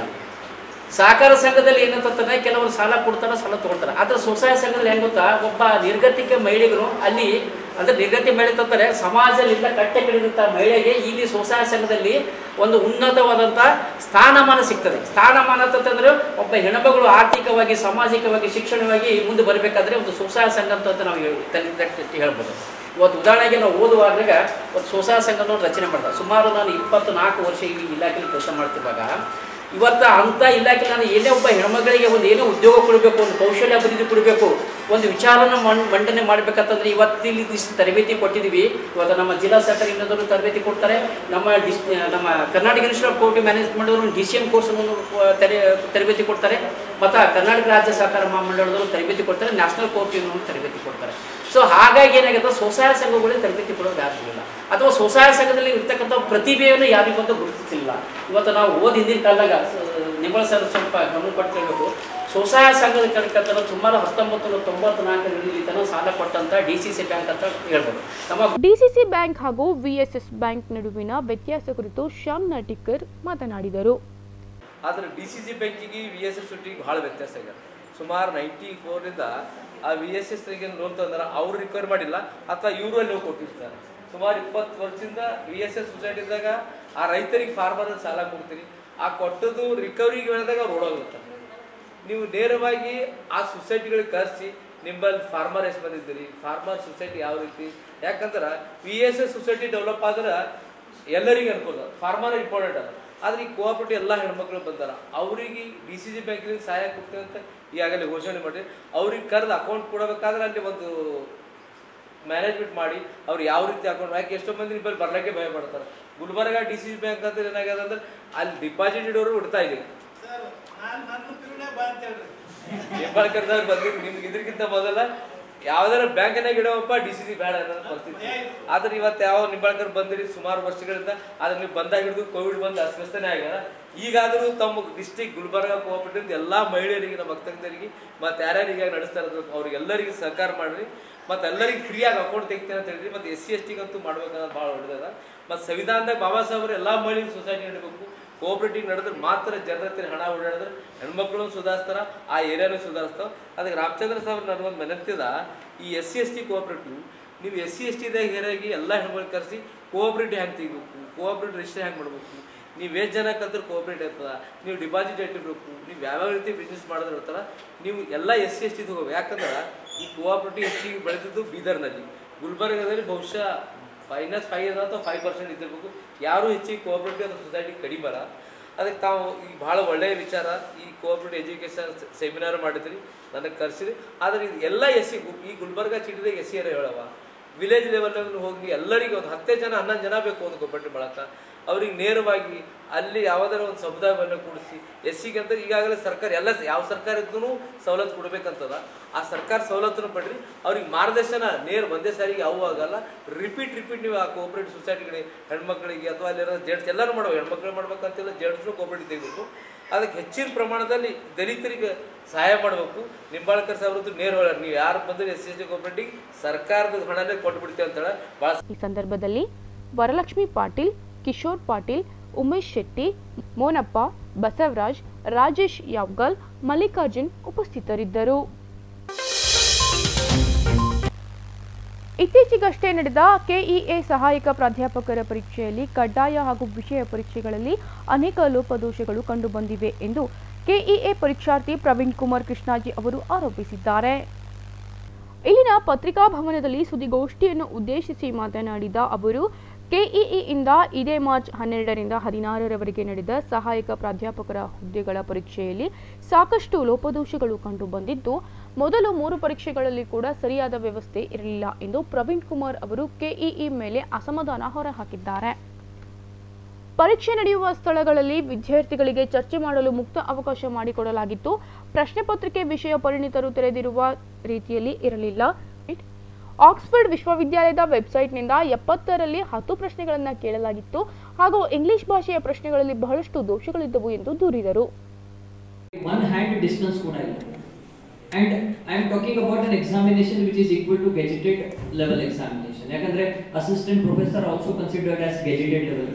ಸಹಕಾರ ಸಂಘದಲ್ಲಿ ಏನಂತಂದ್ರೆ ಕೆಲವರು ಸಾಲ ಕೊಡ್ತಾರೆ ಸಾಲ ತಗೊಳ್ತಾರೆ ಆದ್ರೆ ಸ್ವಸಹಾಯ ಸಂಘದಲ್ಲಿ ಹೆಂಗ್ ಗೊತ್ತಾ ಒಬ್ಬ ನಿರ್ಗತಿಕ ಮಹಿಳೆಗಳು ಅಲ್ಲಿ ಅಂದ್ರೆ ನಿರ್ಗತಿ ಮಹಿಳೆ ಅಂತಂದ್ರೆ ಸಮಾಜದಿಂದ ಕಟ್ಟೆ ಕಡಿದಂಥ ಮಹಿಳೆಗೆ ಇಲ್ಲಿ ಸ್ವಸಹಾಯ ಸಂಘದಲ್ಲಿ ಒಂದು ಉನ್ನತವಾದಂಥ ಸ್ಥಾನಮಾನ ಸಿಗ್ತದೆ ಸ್ಥಾನಮಾನ ಅಂತಂದ್ರೆ ಒಬ್ಬ ಹೆಣ್ಮಗಳು ಆರ್ಥಿಕವಾಗಿ ಸಾಮಾಜಿಕವಾಗಿ ಶಿಕ್ಷಣವಾಗಿ ಮುಂದೆ ಬರಬೇಕಾದ್ರೆ ಒಂದು ಸ್ವಸಹಾಯ ಸಂಘ ಅಂತ ನಾವು ಹೇಳಿ- ತಲೆ ತಟ್ಟಿ ಹೇಳ್ಬೋದು ಇವತ್ತು ಉದಾಹರಣೆಗೆ ನಾವು ಓದುವಾದಾಗ ಒಂದು ಸ್ವಸಹಾಯ ಸಂಘವನ್ನು ರಚನೆ ಮಾಡ್ತಾರೆ ಸುಮಾರು ನಾನು ಇಪ್ಪತ್ತು ನಾಲ್ಕು ವರ್ಷ ಈ ಇಲಾಖೆಯಲ್ಲಿ ಕೆಲಸ ಮಾಡ್ತಿರುವಾಗ ಇವತ್ತು ಅಂಥ ಇಲಾಖೆ ನಾನು ಏನೇ ಒಬ್ಬ ಹೆಣ್ಮಗಳಿಗೆ ಒಂದು ಏನೇ ಉದ್ಯೋಗ ಕೊಡಬೇಕು ಒಂದು ಕೌಶಲ್ಯ ಅಭಿವೃದ್ಧಿ ಕೊಡಬೇಕು ಒಂದು ವಿಚಾರನ ಮಣ್ ಮಂಡನೆ ಮಾಡಬೇಕಂತಂದ್ರೆ ಇವತ್ತು ಇಲ್ಲಿ ಇಷ್ಟು ತರಬೇತಿ ಕೊಟ್ಟಿದ್ದೀವಿ ಇವತ್ತು ನಮ್ಮ ಜಿಲ್ಲಾ ಸರ್ಕಾರಿ ಇನ್ನೊಂದವರು ತರಬೇತಿ ಕೊಡ್ತಾರೆ ನಮ್ಮ ಡಿಸ್ ನಮ್ಮ ಕರ್ನಾಟಕ ಇನ್ಸ್ಟಿಟ್ಯೂಟ್ ಆಫ್ ಕೋರ್ಟಿ ಮ್ಯಾನೇಜ್ಮೆಂಟ್ ಅವರು ಡಿ ಸಿ ಎಂ ಕೋರ್ಸನ್ನು ತರೆ ತರಬೇತಿ ಕೊಡ್ತಾರೆ ಮತ್ತು ಕರ್ನಾಟಕ ರಾಜ್ಯ ಸಹಕಾರ ಮಹಾಮಂಡಳದವರು ತರಬೇತಿ ಕೊಡ್ತಾರೆ ನ್ಯಾಷನಲ್ ಕೋರ್ಟ್ ತರಬೇತಿ ಕೊಡ್ತಾರೆ ಸೊ ಹಾಗಾಗಿ ಏನಾಗುತ್ತೆ ಸ್ವಸಹಾಯ ಸಂಘಗಳಿಗೆ ತರಬೇತಿ ಕೊಡೋದು ಯಾರಿಗಿಲ್ಲ ಅಥವಾ ಸ್ವಸಹಾಯ ಸಂಘದಲ್ಲಿ ಇರ್ತಕ್ಕಂಥ ಪ್ರತಿಭೆಯನ್ನು ಯಾರಿಗೊಂದು ಗುರುತಿಸಿಲ್ಲ ಇವತ್ತು ನಾವು ಓದ್ ಹಿಂದಿನ ಕಾಲದಾಗ ಸ- ನಿಮ್ಮಳ ಸರ್ ಸ್ವಲ್ಪ ಗಮನ ಕೊಟ್ಟಿರಬೇಕು ಸ್ವಸಹಾಯ ಸಂಘದ ಕರ್ಕತ್ತನ ಸುಮಾರು ಹತ್ತೊಂಬತ್ತು ನೂರ ತೊಂಬತ್ನಾಲ್ಕರಲ್ಲಿ ತನಕ ಸಾಲ ಕೊಟ್ಟಂತ ಡಿ ಸಿ ಸಿ ಬ್ಯಾಂಕ್ ಅಂತ ಹೇಳ್ಬೋದು ನಮ್ಮ ಡಿಸಿಸಿ ಬ್ಯಾಂಕ್ ಹಾಗೂ ವಿಎಸ್ಎಸ್ ಬ್ಯಾಂಕ್ ನಡುವಿನ ವ್ಯತ್ಯಾಸ ಕುರಿತು ಶ್ಯಾಮ್ ನಾಟಿಕರ್ ಮಾತನಾಡಿದರು ಆದರೆ ಡಿ ಸಿ ಸಿ ಬ್ಯಾಂಕಿಗೆ ವಿ ಎಸ್ ಎಸ್ ಗೆ ಭಾಳ ವ್ಯತ್ಯಾಸ ಆಗಿದೆ ಸುಮಾರು ನೈಂಟಿ ಫೋರಿಂದ ಆ ವಿ ಎಸ್ ಎಸ್ ಲೋನ್ ತಂದ್ರೆ ಅವ್ರು ರಿಕವರಿ ಮಾಡಿಲ್ಲ ಅಥವಾ ಇವರು ಅಲ್ಲಿ ಹೋಗಿ ಕೊಟ್ಟಿರ್ತಾರೆ ಸುಮಾರು ಇಪ್ಪತ್ತು ವರ್ಷದಿಂದ ವಿ ಎಸ್ ಎಸ್ ಸೊಸೈಟಿದಾಗ ಆ ರೈತರಿಗೆ ಫಾರ್ಮರ್ ಸಾಲ ಕೊಡ್ತೀರಿ ಆ ಕೊಟ್ಟದ್ದು ರಿಕವರಿಗೆ ಹೇಳಿದಾಗ ಅವ್ರು ಓಡೋಗುತ್ತೆ ನೀವು ನೇರವಾಗಿ ಆ ಸೊಸೈಟಿಗಳಿಗೆ ಕರೆಸಿ ನಿಮ್ಮಲ್ಲಿ ಫಾರ್ಮರ್ ಎಷ್ಟು ಬಂದಿದ್ದೀರಿ ಫಾರ್ಮರ್ ಸೊಸೈಟಿ ಯಾವ ರೀತಿ ಯಾಕಂದ್ರೆ V S S society develop ಆದ್ರೆ ಎಲ್ಲರಿಗೂ ಅನುಕೂಲ ಫಾರ್ಮರ್ ಇಂಪಾರ್ಟೆಂಟ್ ಅದ ಆದ್ರೆ ಈ ಕೋಆಪರೇಟಿವ್ ಎಲ್ಲ ಹೆಣ್ಮಕ್ಳು ಬಂದಾರ ಅವ್ರಿಗೆ ಡಿ ಸಿ ಜಿ ಬ್ಯಾಂಕಿನಿಂದ ಸಹಾಯ ಕೊಡ್ತೇವೆ ಅಂತ ಈಗಾಗಲೇ ಘೋಷಣೆ ಮಾಡಿ ಅವ್ರಿಗೆ ಕರೆದು ಅಕೌಂಟ್ ಕೊಡಬೇಕಾದ್ರೆ ಅಲ್ಲಿ ಒಂದು ಮ್ಯಾನೇಜ್ಮೆಂಟ್ ಮಾಡಿ ಅವ್ರು ಯಾವ ರೀತಿ ಅಕೌಂಟ್ ಯಾಕೆ ಎಷ್ಟೋ ಮಂದಿ ನಿಮ್ಮಲ್ಲಿ ಬರ್ಲಿಕ್ಕೆ ಭಯ ಪಡ್ತಾರೆ ಗುಲ್ಬರ್ಗ ಡಿ ಸಿ ಬ್ಯಾಂಕ್ ಅಂತ ಏನಾಗ್ಯದ ಅಂದ್ರೆ ಅಲ್ಲಿ ಡಿಪಾಸಿಟ್ ಇಡೋರು ಇಡ್ತಾ ಇದೆ ನಾನು ನನ್ನ ನಿಂಬಾಳ್ಕರ್ದವ್ರು ಬಂದಿದ್ದು ನಿಮ್ಗೆ ಇದ್ರಕ್ಕಿಂತ ಮೊದಲ ಯಾವ್ದಾರ ಬ್ಯಾಂಕಿನಾಗ ಇಡೋವಪ್ಪ ಡಿ ಸಿ ಸಿ ಬೇಡ ಅನ್ನೋದು ಪರಿಸ್ಥಿತಿ ಆದ್ರೆ ಇವತ್ತು ಯಾವ ನಿಂಬಾಳ್ಕರ್ ಬಂದಿರಿ ಸುಮಾರು ವರ್ಷಗಳಿಂದ ಆದ್ರೆ ನೀವು ಬಂದಾಗ ಹಿಡಿದು ಕೋವಿಡ್ ಬಂದು ಅಸ್ವಸ್ಥನೇ ಆಗ್ಯಾರ ಈಗಾದರೂ ತಮ್ಮ ಡಿಸ್ಟಿಕ್ ಗುಲ್ಬರ್ಗ ಕೋಆಪರೇಟಿವ್ ಎಲ್ಲಾ ಮಹಿಳೆಯರಿಗೆ ನಮ್ಮ ಭಕ್ತರಿಗೆ ಮತ್ತೆ ಯಾರ್ಯಾರು ಈಗ ನಡೆಸ್ತಾ ಇರೋದು ಅವ್ರಿಗೆಲ್ಲರಿಗೂ ಸಹಕಾರ ಮಾಡ್ರಿ ಮತ್ತೆ ಎಲ್ಲರಿಗೂ ಫ್ರೀಯಾಗಿ ಅಕೌಂಟ್ ತೆಗಿತೀನಿ ಅಂತ ಹೇಳ್ರಿ ಮತ್ತೆ ಎಸ್ ಸಿ ಎಸ್ ಟಿಗಂತೂ ಮಾಡ್ಬೇಕನ್ನೋದು ಭಾಳ ಒಳ್ಳೆಯದ ಮತ್ತೆ ಸಂವಿಧಾನದಾಗ ಬಾಬಾ ಸಾಹೇಬ್ರು ಎಲ್ಲಾ ಮಹಿಳೆಗೆ ಸೊಸೈಟಿ ನೀಡಬೇಕು ಕೋಆಪರೇಟಿವ್ ನಡೆದ್ರೆ ಮಾತ್ರ ಜನರ ಹತ್ರ ಹಣ ಓಡಾಡಿದ್ರೆ ಹೆಣ್ಮಕ್ಳು ಸುಧಾರಿಸ್ತಾರ ಆ ಏರಿಯಾನು ಸುಧಾರಿಸ್ತಾವ ಅದಕ್ಕೆ ರಾಮಚಂದ್ರ ಸಾಹೇಬ್ರು ನನಗೊಂದು ಮೆನಂತಿದ ಈ S C S T cooperative ನೀವು ಎಸ್ ಸಿ ಎಸ್ ಟಿದಾಗ ಏರಿಯಾಗಿ ಎಲ್ಲ ಹೆಣ್ಮಕ್ಳು ಕರೆಸಿ ಕೋಆಪರೇಟಿವ್ ಹೆಂಗೆ ತೆಗಿಬೇಕು ಕೋಆಪರೇಟಿವ್ ರಿಜಿಸ್ಟರ್ ಹೆಂಗೆ ಮಾಡ್ಬೇಕು ನೀವು ಎಷ್ಟು ಜನ ಕಲ್ತ್ರೆ ಕೋಆಪರೇಟ್ ಇರ್ತದ ನೀವು ಡಿಪಾಸಿಟ್ ಇಟ್ಟಿರ್ಬೇಕು ನೀವು ಯಾವ್ಯಾವ ರೀತಿ ಬಿಸ್ನೆಸ್ ಮಾಡಿದ್ರೆ ಇರ್ತಾರ ನೀವು ಎಲ್ಲ ಎಸ್ ಸಿ ಎಸ್ ಟಿ ತಗೋಬೇಕು ಯಾಕಂದ್ರೆ ಈ ಕೋಆಪರೇಟಿವ್ ಹೆಚ್ಚಿಗೆ ಬೆಳೆದಿದ್ದು ಬೀದರ್ನಲ್ಲಿ ಗುಲ್ಬರ್ಗದಲ್ಲಿ ಬಹುಶಃ ಫೈನಸ್ ಫೈವ್ ಅದ ಅಥವಾ ಫೈವ್ ಪರ್ಸೆಂಟ್ ಇದ್ದಿರ್ಬೇಕು ಯಾರು ಹೆಚ್ಚಿಗೆ ಕೋಆಪರೇಟಿವ್ ಅಥವಾ ಸೊಸೈಟಿ ಕಡಿಮಲ್ಲ ಅದಕ್ಕೆ ತಾವು ಈ ಭಾಳ ಒಳ್ಳೆಯ ವಿಚಾರ ಈ ಕೋಆಪರೇಟಿವ್ ಎಜುಕೇಷನ್ ಸೆಮಿನಾರ್ ಮಾಡಿದ್ರಿ ನನಗೆ ಕರೆಸಿರಿ ಆದರೆ ಇದು ಎಲ್ಲ ಎಸ್ ಸಿ ಈ ಗುಲ್ಬರ್ಗ ಸಿಟಿದಾಗ ಎಸ್ ಸಿ ಹೇಳವ ವಿಲೇಜ್ ಲೆವೆಲ್ನಲ್ಲಿ ಹೋಗಿ ಎಲ್ಲರಿಗೂ ಒಂದು ಹತ್ತೇ ಜನ ಹನ್ನೊಂದು ಜನ ಬೇಕು ಒಂದು ಕೋಆಪರೇಟಿವ್ ಬಳಕ ಅವ್ರಿಗೆ ನೇರವಾಗಿ ಅಲ್ಲಿ ಯಾವುದಾರ ಒಂದು ಸಮುದಾಯವನ್ನು ಕೂಡಿಸಿ ಎಸ್ ಸಿಗೆ ಅಂತ ಈಗಾಗಲೇ ಸರ್ಕಾರ ಎಲ್ಲ ಯಾವ ಸರ್ಕಾರ ಇದ್ರೂ ಸವಲತ್ತು ಕೊಡ್ಬೇಕಂತದ ಆ ಸರ್ಕಾರ ಸವಲತ್ತನ್ನು ಪಡ್ರಿ ಅವ್ರಿಗೆ ಮಾರ್ಗದರ್ಶನ ನೇರ ಒಂದೇ ಸಾರಿಗೆ ಅವು ಆಗಲ್ಲ ರಿಪೀಟ್ ರಿಪೀಟ್ ನೀವು ಆ ಕೋಆಪರೇಟಿವ್ ಸೊಸೈಟಿಗಳಿಗೆ ಹೆಣ್ಮಕ್ಳಿಗೆ ಅಥವಾ ಅಲ್ಲಿರೋ ಜೆಂಟ್ಸ್ ಎಲ್ಲರೂ ಮಾಡ್ಬೇಕು ಹೆಣ್ಮಕ್ಳು ಮಾಡ್ಬೇಕಂತಿಲ್ಲ ಜೆಂಟ್ಸ್ನು ಕೋಆಪರೇಟಿವ್ ತೆಗಿಬೇಕು ಅದಕ್ಕೆ ಹೆಚ್ಚಿನ ಪ್ರಮಾಣದಲ್ಲಿ ದಲಿತರಿಗೆ ಸಹಾಯ ಮಾಡಬೇಕು ನಿಂಬಾಳ್ಕರ್ ಸಾಹೇಬ್ರದ್ದು ನೇರ ಹೇಳೋರು ನೀವು ಯಾರು ಬಂದ್ರೆ ಎಸ್ ಎಸ್ ಟಿ ಕೋಆಪರೇಟಿವ್ ಸರ್ಕಾರದ ಹಣನೇ ಕೊಟ್ಬಿಡ್ತೀವಿ ಅಂತೇಳಿ ಭಾಳ ಈ ಸಂದರ್ಭದಲ್ಲಿ ವರಲಕ್ಷ್ಮಿ ಪಾಟೀಲ್ ಕಿಶೋರ್ ಪಾಟೀಲ್ ಉಮೇಶ್ ಶೆಟ್ಟಿ ಮೋನಪ್ಪ ಬಸವರಾಜ್ ರಾಜೇಶ್ ಯಾವ್ಗಲ್ ಮಲ್ಲಿಕಾರ್ಜುನ್ ಉಪಸ್ಥಿತರಿದ್ದರು ಇತ್ತೀಚೆಗಷ್ಟೇ ನಡೆದ ಕೆಇಎ ಸಹಾಯಕ ಪ್ರಾಧ್ಯಾಪಕರ ಪರೀಕ್ಷೆಯಲ್ಲಿ ಕಡ್ಡಾಯ ಹಾಗೂ ವಿಷಯ ಪರೀಕ್ಷೆಗಳಲ್ಲಿ ಅನೇಕ ಲೋಪದೋಷಗಳು ಕಂಡುಬಂದಿವೆ ಎಂದು ಕೆಇಎ ಪರೀಕ್ಷಾರ್ಥಿ ಪ್ರವೀಣ್ ಕುಮಾರ್ ಕೃಷ್ಣಾಜಿ ಅವರು ಆರೋಪಿಸಿದ್ದಾರೆ ಇಲ್ಲಿನ ಪತ್ರಿಕಾ ಭವನದಲ್ಲಿ ಸುದ್ದಿಗೋಷ್ಠಿಯನ್ನು ಉದ್ದೇಶಿಸಿ ಮಾತನಾಡಿದ ಅವರು ಕೆಇಇಯಿಂದ ಇದೇ ಮಾರ್ಚ್ ಹನ್ನೆರಡರಿಂದ ಹದಿನಾರರವರೆಗೆ ನಡೆದ ಸಹಾಯಕ ಪ್ರಾಧ್ಯಾಪಕರ ಹುದ್ದೆಗಳ ಪರೀಕ್ಷೆಯಲ್ಲಿ ಸಾಕಷ್ಟು ಲೋಪದೋಷಗಳು ಕಂಡುಬಂದಿದ್ದು ಮೊದಲು ಮೂರು ಪರೀಕ್ಷೆಗಳಲ್ಲಿ ಕೂಡ ಸರಿಯಾದ ವ್ಯವಸ್ಥೆ ಇರಲಿಲ್ಲ ಎಂದು ಪ್ರವೀಣ್ ಕುಮಾರ್ ಅವರು ಕೆಇಇ ಮೇಲೆ ಅಸಮಾಧಾನ ಹೊರಹಾಕಿದ್ದಾರೆ ಪರೀಕ್ಷೆ ನಡೆಯುವ ಸ್ಥಳಗಳಲ್ಲಿ ವಿದ್ಯಾರ್ಥಿಗಳಿಗೆ ಚರ್ಚೆ ಮಾಡಲು ಮುಕ್ತ ಅವಕಾಶ ಮಾಡಿಕೊಡಲಾಗಿತ್ತು ಪ್ರಶ್ನೆ ಪತ್ರಿಕೆ ವಿಷಯ ಪರಿಣಿತರು ತೆರೆದಿರುವ ರೀತಿಯಲ್ಲಿ ಇರಲಿಲ್ಲ ಆಕ್ಸ್ಫರ್ಡ್ ವಿಶ್ವವಿದ್ಯಾಲಯದ ವೆಬ್ಸೈಟ್ನಿಂದ ಎಪ್ಪತ್ತರಲ್ಲಿ ಹತ್ತು ಪ್ರಶ್ನೆಗಳನ್ನು ಕೇಳಲಾಗಿತ್ತು ಹಾಗೂ ಇಂಗ್ಲಿಷ್ ಭಾಷೆಯ ಪ್ರಶ್ನೆಗಳಲ್ಲಿ ಬಹಳಷ್ಟು ದೋಷಗಳಿದ್ದವು ಎಂದು ದೂರಿದರು ಒನ್ ಹ್ಯಾಂಡ್ ಡಿಸ್ಟೆನ್ಸ್ ಕೂಡ ಇಲ್ಲ and I am talking about an examination which is equal to gazetted level examination ಯಾಕಂದ್ರೆ assistant professor also considered as gazetted level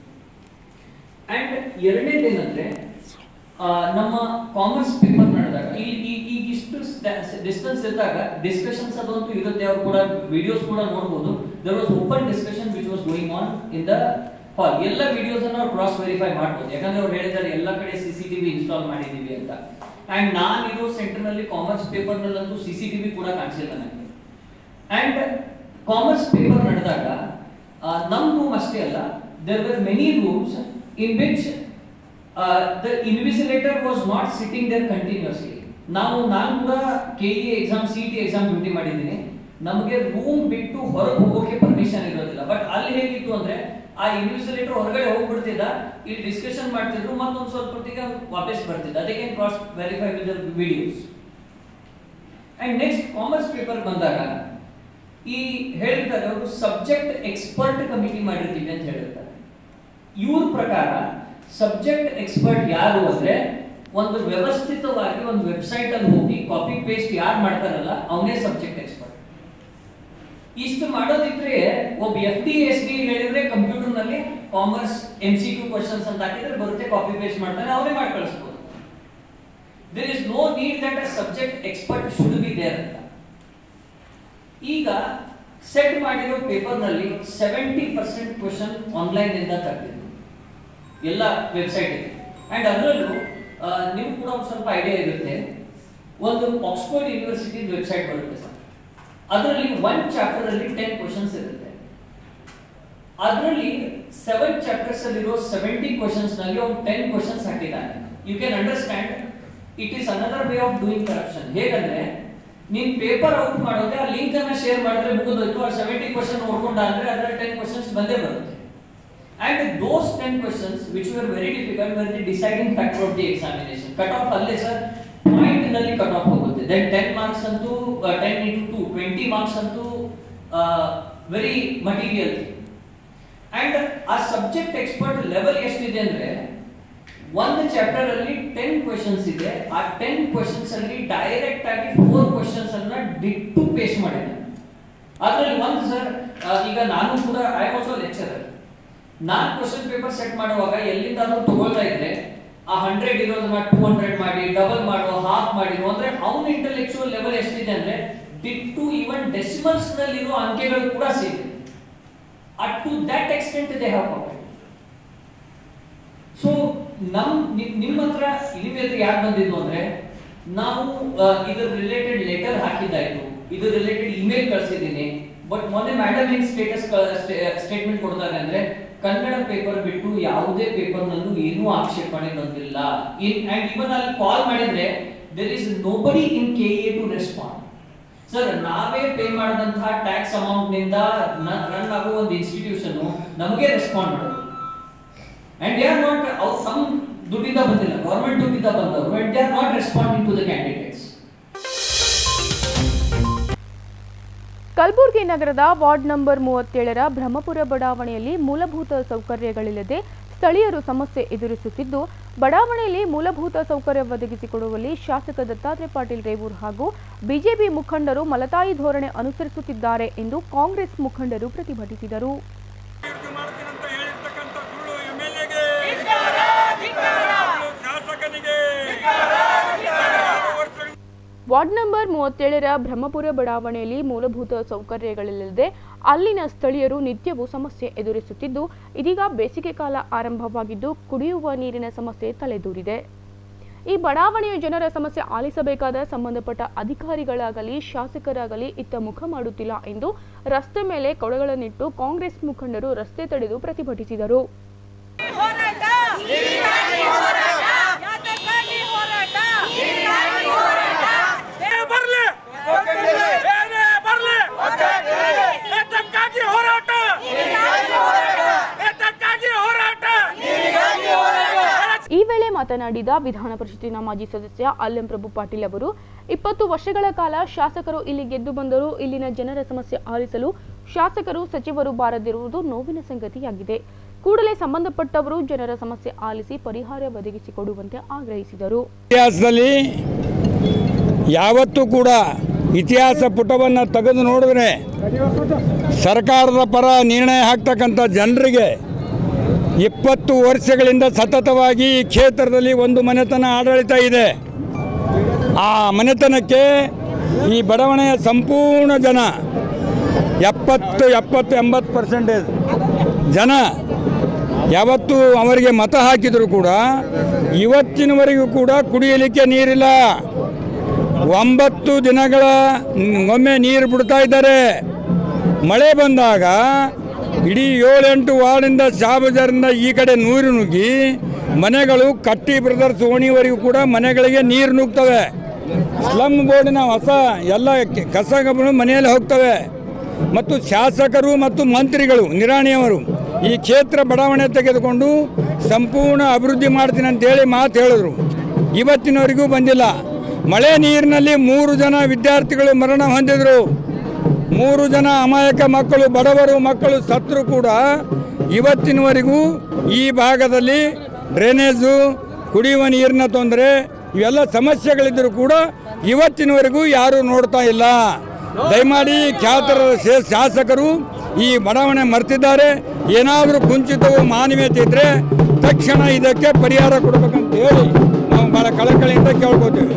and ಎರಡನೇದೇನಂದ್ರೆ ಆ, ನಮ್ಮ ಕಾಮರ್ಸ್ ಪೇಪರ್ ನಡೆದಾಗ ಈ ಈ- ಈಗ ಇಷ್ಟು ಡಿಸ್ಟೆನ್ಸ್ ಇದ್ದಾಗ ಡಿಸ್ಕಷನ್ಸ್ ಅದಂತೂ ಇರುತ್ತೆ ಅವ್ರು ಕೂಡ ವಿಡಿಯೋಸ್ ಕೂಡ ನೋಡಬಹುದು there was open discussion which was going on in the hall ಎಲ್ಲ ವಿಡಿಯೋಸ್ ಅನ್ನ ಅವ್ರು ಕ್ರಾಸ್ ವೆರಿಫೈ ಮಾಡ್ಬೋದು ಯಾಕಂದ್ರೆ ಅವ್ರು ಹೇಳಿದ್ದಾರೆ ಎಲ್ಲ ಕಡೆ ಸಿಸಿಟಿವಿ ಇನ್ಸ್ಟಾಲ್ ಮಾಡಿದೀವಿ ಅಂತ ಅಂಡ್ ನಾನು ಇರೋ ಸೆಂಟರ್ ನಲ್ಲಿ ಕಾಮರ್ಸ್ ಪೇಪರ್ ನಲ್ಲಂತೂ ಸಿಸಿಟಿವಿ ಕೂಡ ಕಾಣಿಸಿಲ್ಲ ನನಗೆ ಅಂಡ್ ಕಾಮರ್ಸ್ ಪೇಪರ್ ನಡೆದಾಗ ನಮ್ಮ ರೂಮ್ ಅಷ್ಟೇ ಅಲ್ಲ there were many rooms in which the invigilator was not sitting there continuously ನಾವು ನಾನು ಕೂಡ K E exam C T exam duty ಮಾಡಿದ್ದೀನಿ ನಮಗೆ ರೂಮ್ ಬಿಟ್ಟು ಹೊರಗೆ ಹೋಗೋಕೆ ಪರ್ಮಿಷನ್ ಇರೋದಿಲ್ಲ ಬಟ್ ಅಲ್ಲಿ ಹೇಗಿತ್ತು ಅಂದ್ರೆ ಆ ಇನ್ವಿಸಿಲೇಟರ್ ಹೊರಗಡೆ ಹೋಗ್ಬಿಡ್ತಿದ್ದ ಇಲ್ಲಿ ಡಿಸ್ಕಷನ್ ಮಾಡ್ತಿದ್ರು ಮತ್ತೊಂದು ಸ್ವಲ್ಪ ಹೊತ್ತಿಗೆ ವಾಪಸ್ ಬರ್ತಿದ್ದ ಅದಕ್ಕೆ cross verify with videos and next commerce paper ಬಂದಾಗ ಈ ಹೇಳಿದ್ದಾರೆ ಅವರು ಸಬ್ಜೆಕ್ಟ್ ಎಕ್ಸ್ಪರ್ಟ್ ಕಮಿಟಿ ಮಾಡಿರ್ತೀವಿ ಅಂತ ಹೇಳಿರ್ತಾರೆ ಇವ್ರ ಪ್ರಕಾರ ಸಬ್ಜೆಕ್ಟ್ ಎಕ್ಸ್ಪರ್ಟ್ ಯಾರು ಅಂದ್ರೆ ಒಂದು ವ್ಯವಸ್ಥಿತವಾಗಿ ಒಂದು ವೆಬ್ಸೈಟ್ ಅಲ್ಲಿ ಹೋಗಿ ಕಾಪಿ ಪೇಸ್ಟ್ ಯಾರು ಮಾಡ್ತಾರಲ್ಲ ಅವನೇ ಸಬ್ಜೆಕ್ಟ್ ಎಕ್ಸ್ಪರ್ಟ್ ಇಷ್ಟು ಮಾಡೋದಿದ್ರೆ ಒಬ್ಬ ಎಫ್ ಡಿ ಎಸ್ ಡಿ ಹೇಳಿದ್ರೆ ಕಂಪ್ಯೂಟರ್ ನಲ್ಲಿ commerce M C Q questions ಅಂತ ಹಾಕಿದ್ರೆ ಬರುತ್ತೆ ಕಾಪಿ ಪೇಸ್ಟ್ ಮಾಡ್ತಾನೆ ಅವನೇ ಮಾಡಿ ಕಳಿಸ್ಬೋದು there is no need that a subject expert should be there ಅಂತ ಈಗ ಸೆಟ್ ಮಾಡಿರೋ ಪೇಪರ್ ನಲ್ಲಿ ಸೆವೆಂಟಿ ಪರ್ಸೆಂಟ್ ಕ್ವಶನ್ ಆನ್ಲೈನ್ ಇಂದ ತೆಗೆದಿದ್ದು ಎಲ್ಲ ವೆಬ್ಸೈಟ್ ಇದೆ ಅಂಡ್ ಅದರಲ್ಲೂ ನಿಮ್ಗೆ ಕೂಡ ಒಂದು ಸ್ವಲ್ಪ ಐಡಿಯಾ ಇರುತ್ತೆ ಒಂದು ಆಕ್ಸ್ಫರ್ಡ್ ಯೂನಿವರ್ಸಿಟಿ ವೆಬ್ಸೈಟ್ ಬರುತ್ತೆ ಸರ್ ಅದರಲ್ಲಿ ಒನ್ ಚಾಪ್ಟರ್ ಅಲ್ಲಿ ಟೆನ್ ಕ್ವಶನ್ಸ್ ಇರುತ್ತೆ ಅದರಲ್ಲಿ ಸೆವೆನ್ ಚಾಪ್ಟರ್ಸ್ ಅಲ್ಲಿರೋ ಸೆವೆಂಟಿ ಕ್ವಶನ್ಸ್ ನಲ್ಲಿ ಅವ್ನು ಟೆನ್ ಕ್ವಶನ್ಸ್ ಹಾಕಿದ್ದಾನೆ you can understand it is another way of doing corruption ಹೇಗಂದ್ರೆ ನೀನ್ ಪೇಪರ್ ಔಟ್ ಮಾಡೋದೇ ಆ ಲಿಂಕ್ ಅನ್ನ ಶೇರ್ ಮಾಡಿದ್ರೆ ಮುಗಿದೋಯ್ತು ಆ ಸೆವೆಂಟಿ ಕ್ವಶನ್ ನೋಡ್ಕೊಂಡ ಅಂದ್ರೆ ಅದರ ಟೆನ್ ಕ್ವಶನ್ಸ್ ಬಂದೇ ಬರುತ್ತೆ and those ten questions which were very difficult were the deciding factor of the examination cut off ಅಲ್ಲೇ ಸರ್ ಪಾಯಿಂಟ್ ನಲ್ಲಿ ಕಟ್ ಆಫ್ ಹೋಗುತ್ತೆ ದೆನ್ ಟೆನ್ ಮಾರ್ಕ್ಸ್ ಅಂತೂ ten into two twenty marks ಅಂತೂ very material and ಆ subject expert level ಎಷ್ಟಿದೆ ಅಂದ್ರೆ ಒಂದು chapter ಅಲ್ಲಿ ಟೆನ್ ಕ್ವೆಶನ್ಸ್ ಇದೆ ಆ ಟೆನ್ ಕ್ವೆಶನ್ಸ್ ಅಲ್ಲಿ ಡೈರೆಕ್ಟ್ ಆಗಿ ಫೋರ್ ಕ್ವೆಶನ್ಸ್ ಅನ್ನ ಡಿಟ್ಟು ಪೇಸ್ ಮಾಡಿದೆ ಅದರಲ್ಲಿ ಒಂದು ಸರ್ ಈಗ ನಾನು ಕೂಡ ಐ ಆಲ್ಸೋ ಲೆಕ್ಚರರ್ ನಾನು ಕ್ವಶನ್ ಪೇಪರ್ ಸೆಟ್ ಮಾಡುವಾಗ ಎಲ್ಲಿಂದಾದ್ರೂ ತಗೊಳ್ತಾ ಇದ್ರೆ ಆ ಹಂಡ್ರೆಡ್ ಇರೋದನ್ನ ಟೂ ಹಂಡ್ರೆಡ್ ಮಾಡಿ ಡಬಲ್ ಮಾಡೋ ಹಾಫ್ ಮಾಡಿರೋ ಅಂದ್ರೆ ಅವನ ಇಂಟೆಲೆಕ್ಚುಯಲ್ ಲೆವೆಲ್ ಎಷ್ಟಿದೆ ಅಂದ್ರೆ ಡಿಟ್ಟು ಈವನ್ ಡೆಸಿಮಲ್ಸ್ ನಲ್ಲಿರೋ ಅಂಕೆಗಳು ಕೂಡ ಸೇರಿದೆ at to that extent they have so ನಮ್ ನಿ- ನಿಮ್ಮ ಹತ್ರ ನಿಮ್ಮ ಹತ್ರ ಯಾರು ಬಂದಿದ್ದು ಅಂದ್ರೆ ನಾವು ಆ, ಇದ್ರ ರಿಲೇಟೆಡ್ ಲೆಟರ್ ಹಾಕಿದ್ದಾಯ್ತು ಇದ್ರ ರಿಲೇಟೆಡ್ ಇಮೇಲ್ ಕಳ್ಸಿದ್ದೀನಿ ಬಟ್ ಮೊನ್ನೆ ಮೇಡಮ್ ಏನ್ ಸ್ಟೇಟಸ್ ಸ್ಟೇಟ್ಮೆಂಟ್ ಕೊಡ್ತಾರೆ ಅಂದ್ರೆ ಕನ್ನಡ ಪೇಪರ್ ಬಿಟ್ಟು ಯಾವುದೇ ಪೇಪರ್ ನಲ್ಲೂ ಏನೂ ಆಕ್ಷೇಪಣೆ ಬಂದಿಲ್ಲ ಇನ್ ಅಂಡ್ ಇವನ್ ಅಲ್ಲಿ ಕಾಲ್ ಮಾಡಿದ್ರೆ there is nobody in K A to respond sir ನಾವೇ ಪೇ ಮಾಡಿದಂತಹ ಟ್ಯಾಕ್ಸ್ ಅಮೌಂಟ್ ನಿಂದ ರನ್ ಆಗೋ ಒಂದು ಇನ್ಸ್ಟಿಟ್ಯೂಷನ್ ನಮಗೆ ರೆಸ್ಪಾಂಡ್ ಮಾಡೋದು ಅಂಡ್ ದೇ ಆರ್ ನಾಟ್ ಅವ್ರು ತಮ್ಮ ದುಡ್ಡಿಂದ ಬಂದಿಲ್ಲ ಗೌರ್ಮೆಂಟ್ ದುಡ್ಡಿಂದ ಬಂದವರು and they are not responding to the candidates Kalaburagi ನಗರದ ವಾರ್ಡ್ ನಂಬರ್ ಮೂವತ್ತೇಳರ ಬ್ರಹ್ಮಪುರ ಬಡಾವಣೆಯಲ್ಲಿ ಮೂಲಭೂತ ಸೌಕರ್ಯಗಳಿಲ್ಲದೆ ಸ್ಥಳೀಯರು ಸಮಸ್ಯೆ ಎದುರಿಸುತ್ತಿದ್ದು ಬಡಾವಣೆಯಲ್ಲಿ ಮೂಲಭೂತ ಸೌಕರ್ಯ ಒದಗಿಸಿಕೊಡುವಲ್ಲಿ ಶಾಸಕ ದತ್ತಾತ್ರೇಯ ಪಾಟೀಲ್ ರೇವೂರ್ ಹಾಗೂ ಬಿಜೆಪಿ ಮುಖಂಡರು ಮಲತಾಯಿ ಧೋರಣೆ ಅನುಸರಿಸುತ್ತಿದ್ದಾರೆ ಎಂದು ಕಾಂಗ್ರೆಸ್ ಮುಖಂಡರು ಪ್ರತಿಭಟಿಸಿದರು ವಾರ್ಡ್ ನಂಬರ್ ಮೂವತ್ತೇಳರ ಬ್ರಹ್ಮಪುರ ಬಡಾವಣೆಯಲ್ಲಿ ಮೂಲಭೂತ ಸೌಕರ್ಯಗಳಿಲ್ಲದೆ ಅಲ್ಲಿನ ಸ್ಥಳೀಯರು ನಿತ್ಯವೂ ಸಮಸ್ಯೆ ಎದುರಿಸುತ್ತಿದ್ದು ಇದೀಗ ಬೇಸಿಗೆ ಕಾಲ ಆರಂಭವಾಗಿದ್ದು ಕುಡಿಯುವ ನೀರಿನ ಸಮಸ್ಯೆ ತಲೆದೂರಿದೆ ಈ ಬಡಾವಣೆಯ ಜನರ ಸಮಸ್ಯೆ ಆಲಿಸಬೇಕಾದ ಸಂಬಂಧಪಟ್ಟ ಅಧಿಕಾರಿಗಳಾಗಲಿ ಶಾಸಕರಾಗಲಿ ಇತ್ತ ಮುಖ ಮಾಡುತ್ತಿಲ್ಲ ಎಂದು ರಸ್ತೆ ಮೇಲೆ ಕೊಡಗಳನ್ನಿಟ್ಟು ಕಾಂಗ್ರೆಸ್ ಮುಖಂಡರು ರಸ್ತೆ ತಡೆದು ಪ್ರತಿಭಟಿಸಿದರು ಈ ವೇಳೆ ಮಾತನಾಡಿದ ವಿಧಾನ ಪರಿಷತ್ತಿನ ಮಾಜಿ ಸದಸ್ಯ ಅಲ್ಲಂ ಪ್ರಭು ಪಾಟೀಲ್ ಅವರು ಇಪ್ಪತ್ತು ವರ್ಷಗಳ ಕಾಲ ಶಾಸಕರು ಇಲ್ಲಿ ಗೆದ್ದು ಬಂದರೂ ಇಲ್ಲಿನ ಜನರ ಸಮಸ್ಯೆ ಆಲಿಸಲು ಶಾಸಕರು ಸಚಿವರು ಬಾರದಿರುವುದು ನೋವಿನ ಸಂಗತಿಯಾಗಿದೆ ಕೂಡಲೇ ಸಂಬಂಧಪಟ್ಟವರು ಜನರ ಸಮಸ್ಯೆ ಆಲಿಸಿ ಪರಿಹಾರ ಒದಗಿಸಿಕೊಡುವಂತೆ ಆಗ್ರಹಿಸಿದರು ಇತಿಹಾಸದಲ್ಲಿ ಯಾವತ್ತೂ ಕೂಡ ಇತಿಹಾಸ ಪುಟವನ್ನು ತೆಗೆದು ನೋಡಿದ್ರೆ ಸರ್ಕಾರದ ಪರ ನಿರ್ಣಯ ಹಾಕ್ತಕ್ಕಂಥ ಜನರಿಗೆ ಇಪ್ಪತ್ತು ವರ್ಷಗಳಿಂದ ಸತತವಾಗಿ ಈ ಕ್ಷೇತ್ರದಲ್ಲಿ ಒಂದು ಮನೆತನ ಆಡಳಿತ ಇದೆ ಆ ಮನೆತನಕ್ಕೆ ಈ ಬಡಾವಣೆಯ ಸಂಪೂರ್ಣ ಜನ ಎಪ್ಪತ್ತು ಎಪ್ಪತ್ತು ಎಂಬತ್ತು ಪರ್ಸೆಂಟೇಜ್ ಜನ ಯಾವತ್ತು ಅವರಿಗೆ ಮತ ಹಾಕಿದರೂ ಕೂಡ ಇವತ್ತಿನವರೆಗೂ ಕೂಡ ಕುಡಿಯಲಿಕ್ಕೆ ನೀರಿಲ್ಲ ಒಂಬತ್ತು ದಿನಗಳ ಒಮ್ಮೆ ನೀರು ಬಿಡ್ತಾ ಇದ್ದಾರೆ ಮಳೆ ಬಂದಾಗ ಇಡೀ ಏಳೆಂಟು ವಾರ್ಡಿಂದ ಶಾಬಜಾರಿಂದ ಈ ಕಡೆ ನೀರು ನುಗ್ಗಿ ಮನೆಗಳು ಕಟ್ಟಿ ಬ್ರದರ್ಸ್ ಓಣಿವರೆಗೂ ಕೂಡ ಮನೆಗಳಿಗೆ ನೀರು ನುಗ್ತವೆ ಸ್ಲಮ್ ಬೋರ್ಡಿನ ಹೊಸ ಎಲ್ಲ ಕೆ- ಕಸಗಳು ಮನೆಯಲ್ಲಿ ಹೋಗ್ತವೆ ಮತ್ತು ಶಾಸಕರು ಮತ್ತು ಮಂತ್ರಿಗಳು ನಿರಾಣಿಯವರು ಈ ಕ್ಷೇತ್ರ ಬಡಾವಣೆ ತೆಗೆದುಕೊಂಡು ಸಂಪೂರ್ಣ ಅಭಿವೃದ್ಧಿ ಮಾಡ್ತೀನಿ ಅಂತೇಳಿ ಮಾತು ಹೇಳಿದ್ರು ಇವತ್ತಿನವರೆಗೂ ಬಂದಿಲ್ಲ ಮಳೆ ನೀರಿನಲ್ಲಿ ಮೂರು ಜನ ವಿದ್ಯಾರ್ಥಿಗಳು ಮರಣ ಹೊಂದಿದ್ರು ಮೂರು ಜನ ಅಮಾಯಕ ಮಕ್ಕಳು ಬಡವರು ಮಕ್ಕಳು ಸತ್ರು ಕೂಡ ಇವತ್ತಿನವರೆಗೂ ಈ ಭಾಗದಲ್ಲಿ ಡ್ರೈನೇಜು ಕುಡಿಯುವ ನೀರಿನ ತೊಂದರೆ ಇವೆಲ್ಲ ಸಮಸ್ಯೆಗಳಿದ್ದರೂ ಕೂಡ ಇವತ್ತಿನವರೆಗೂ ಯಾರೂ ನೋಡ್ತಾ ಇಲ್ಲ ದಯಮಾಡಿ ಖ್ಯಾತರ ಶೇ- ಶಾಸಕರು ಈ ಬಡಾವಣೆ ಮರ್ತಿದ್ದಾರೆ ಏನಾದರೂ ಕುಂಚಿತವು ಮಾನವೀಯತೆ ಇದ್ದರೆ ತಕ್ಷಣ ಇದಕ್ಕೆ ಪರಿಹಾರ ಕೊಡಬೇಕಂತ ಹೇಳಿ ನಾವು ಭಾಳ ಕಳಕಳಿಯಿಂದ ಕೇಳ್ಕೊತೀವಿ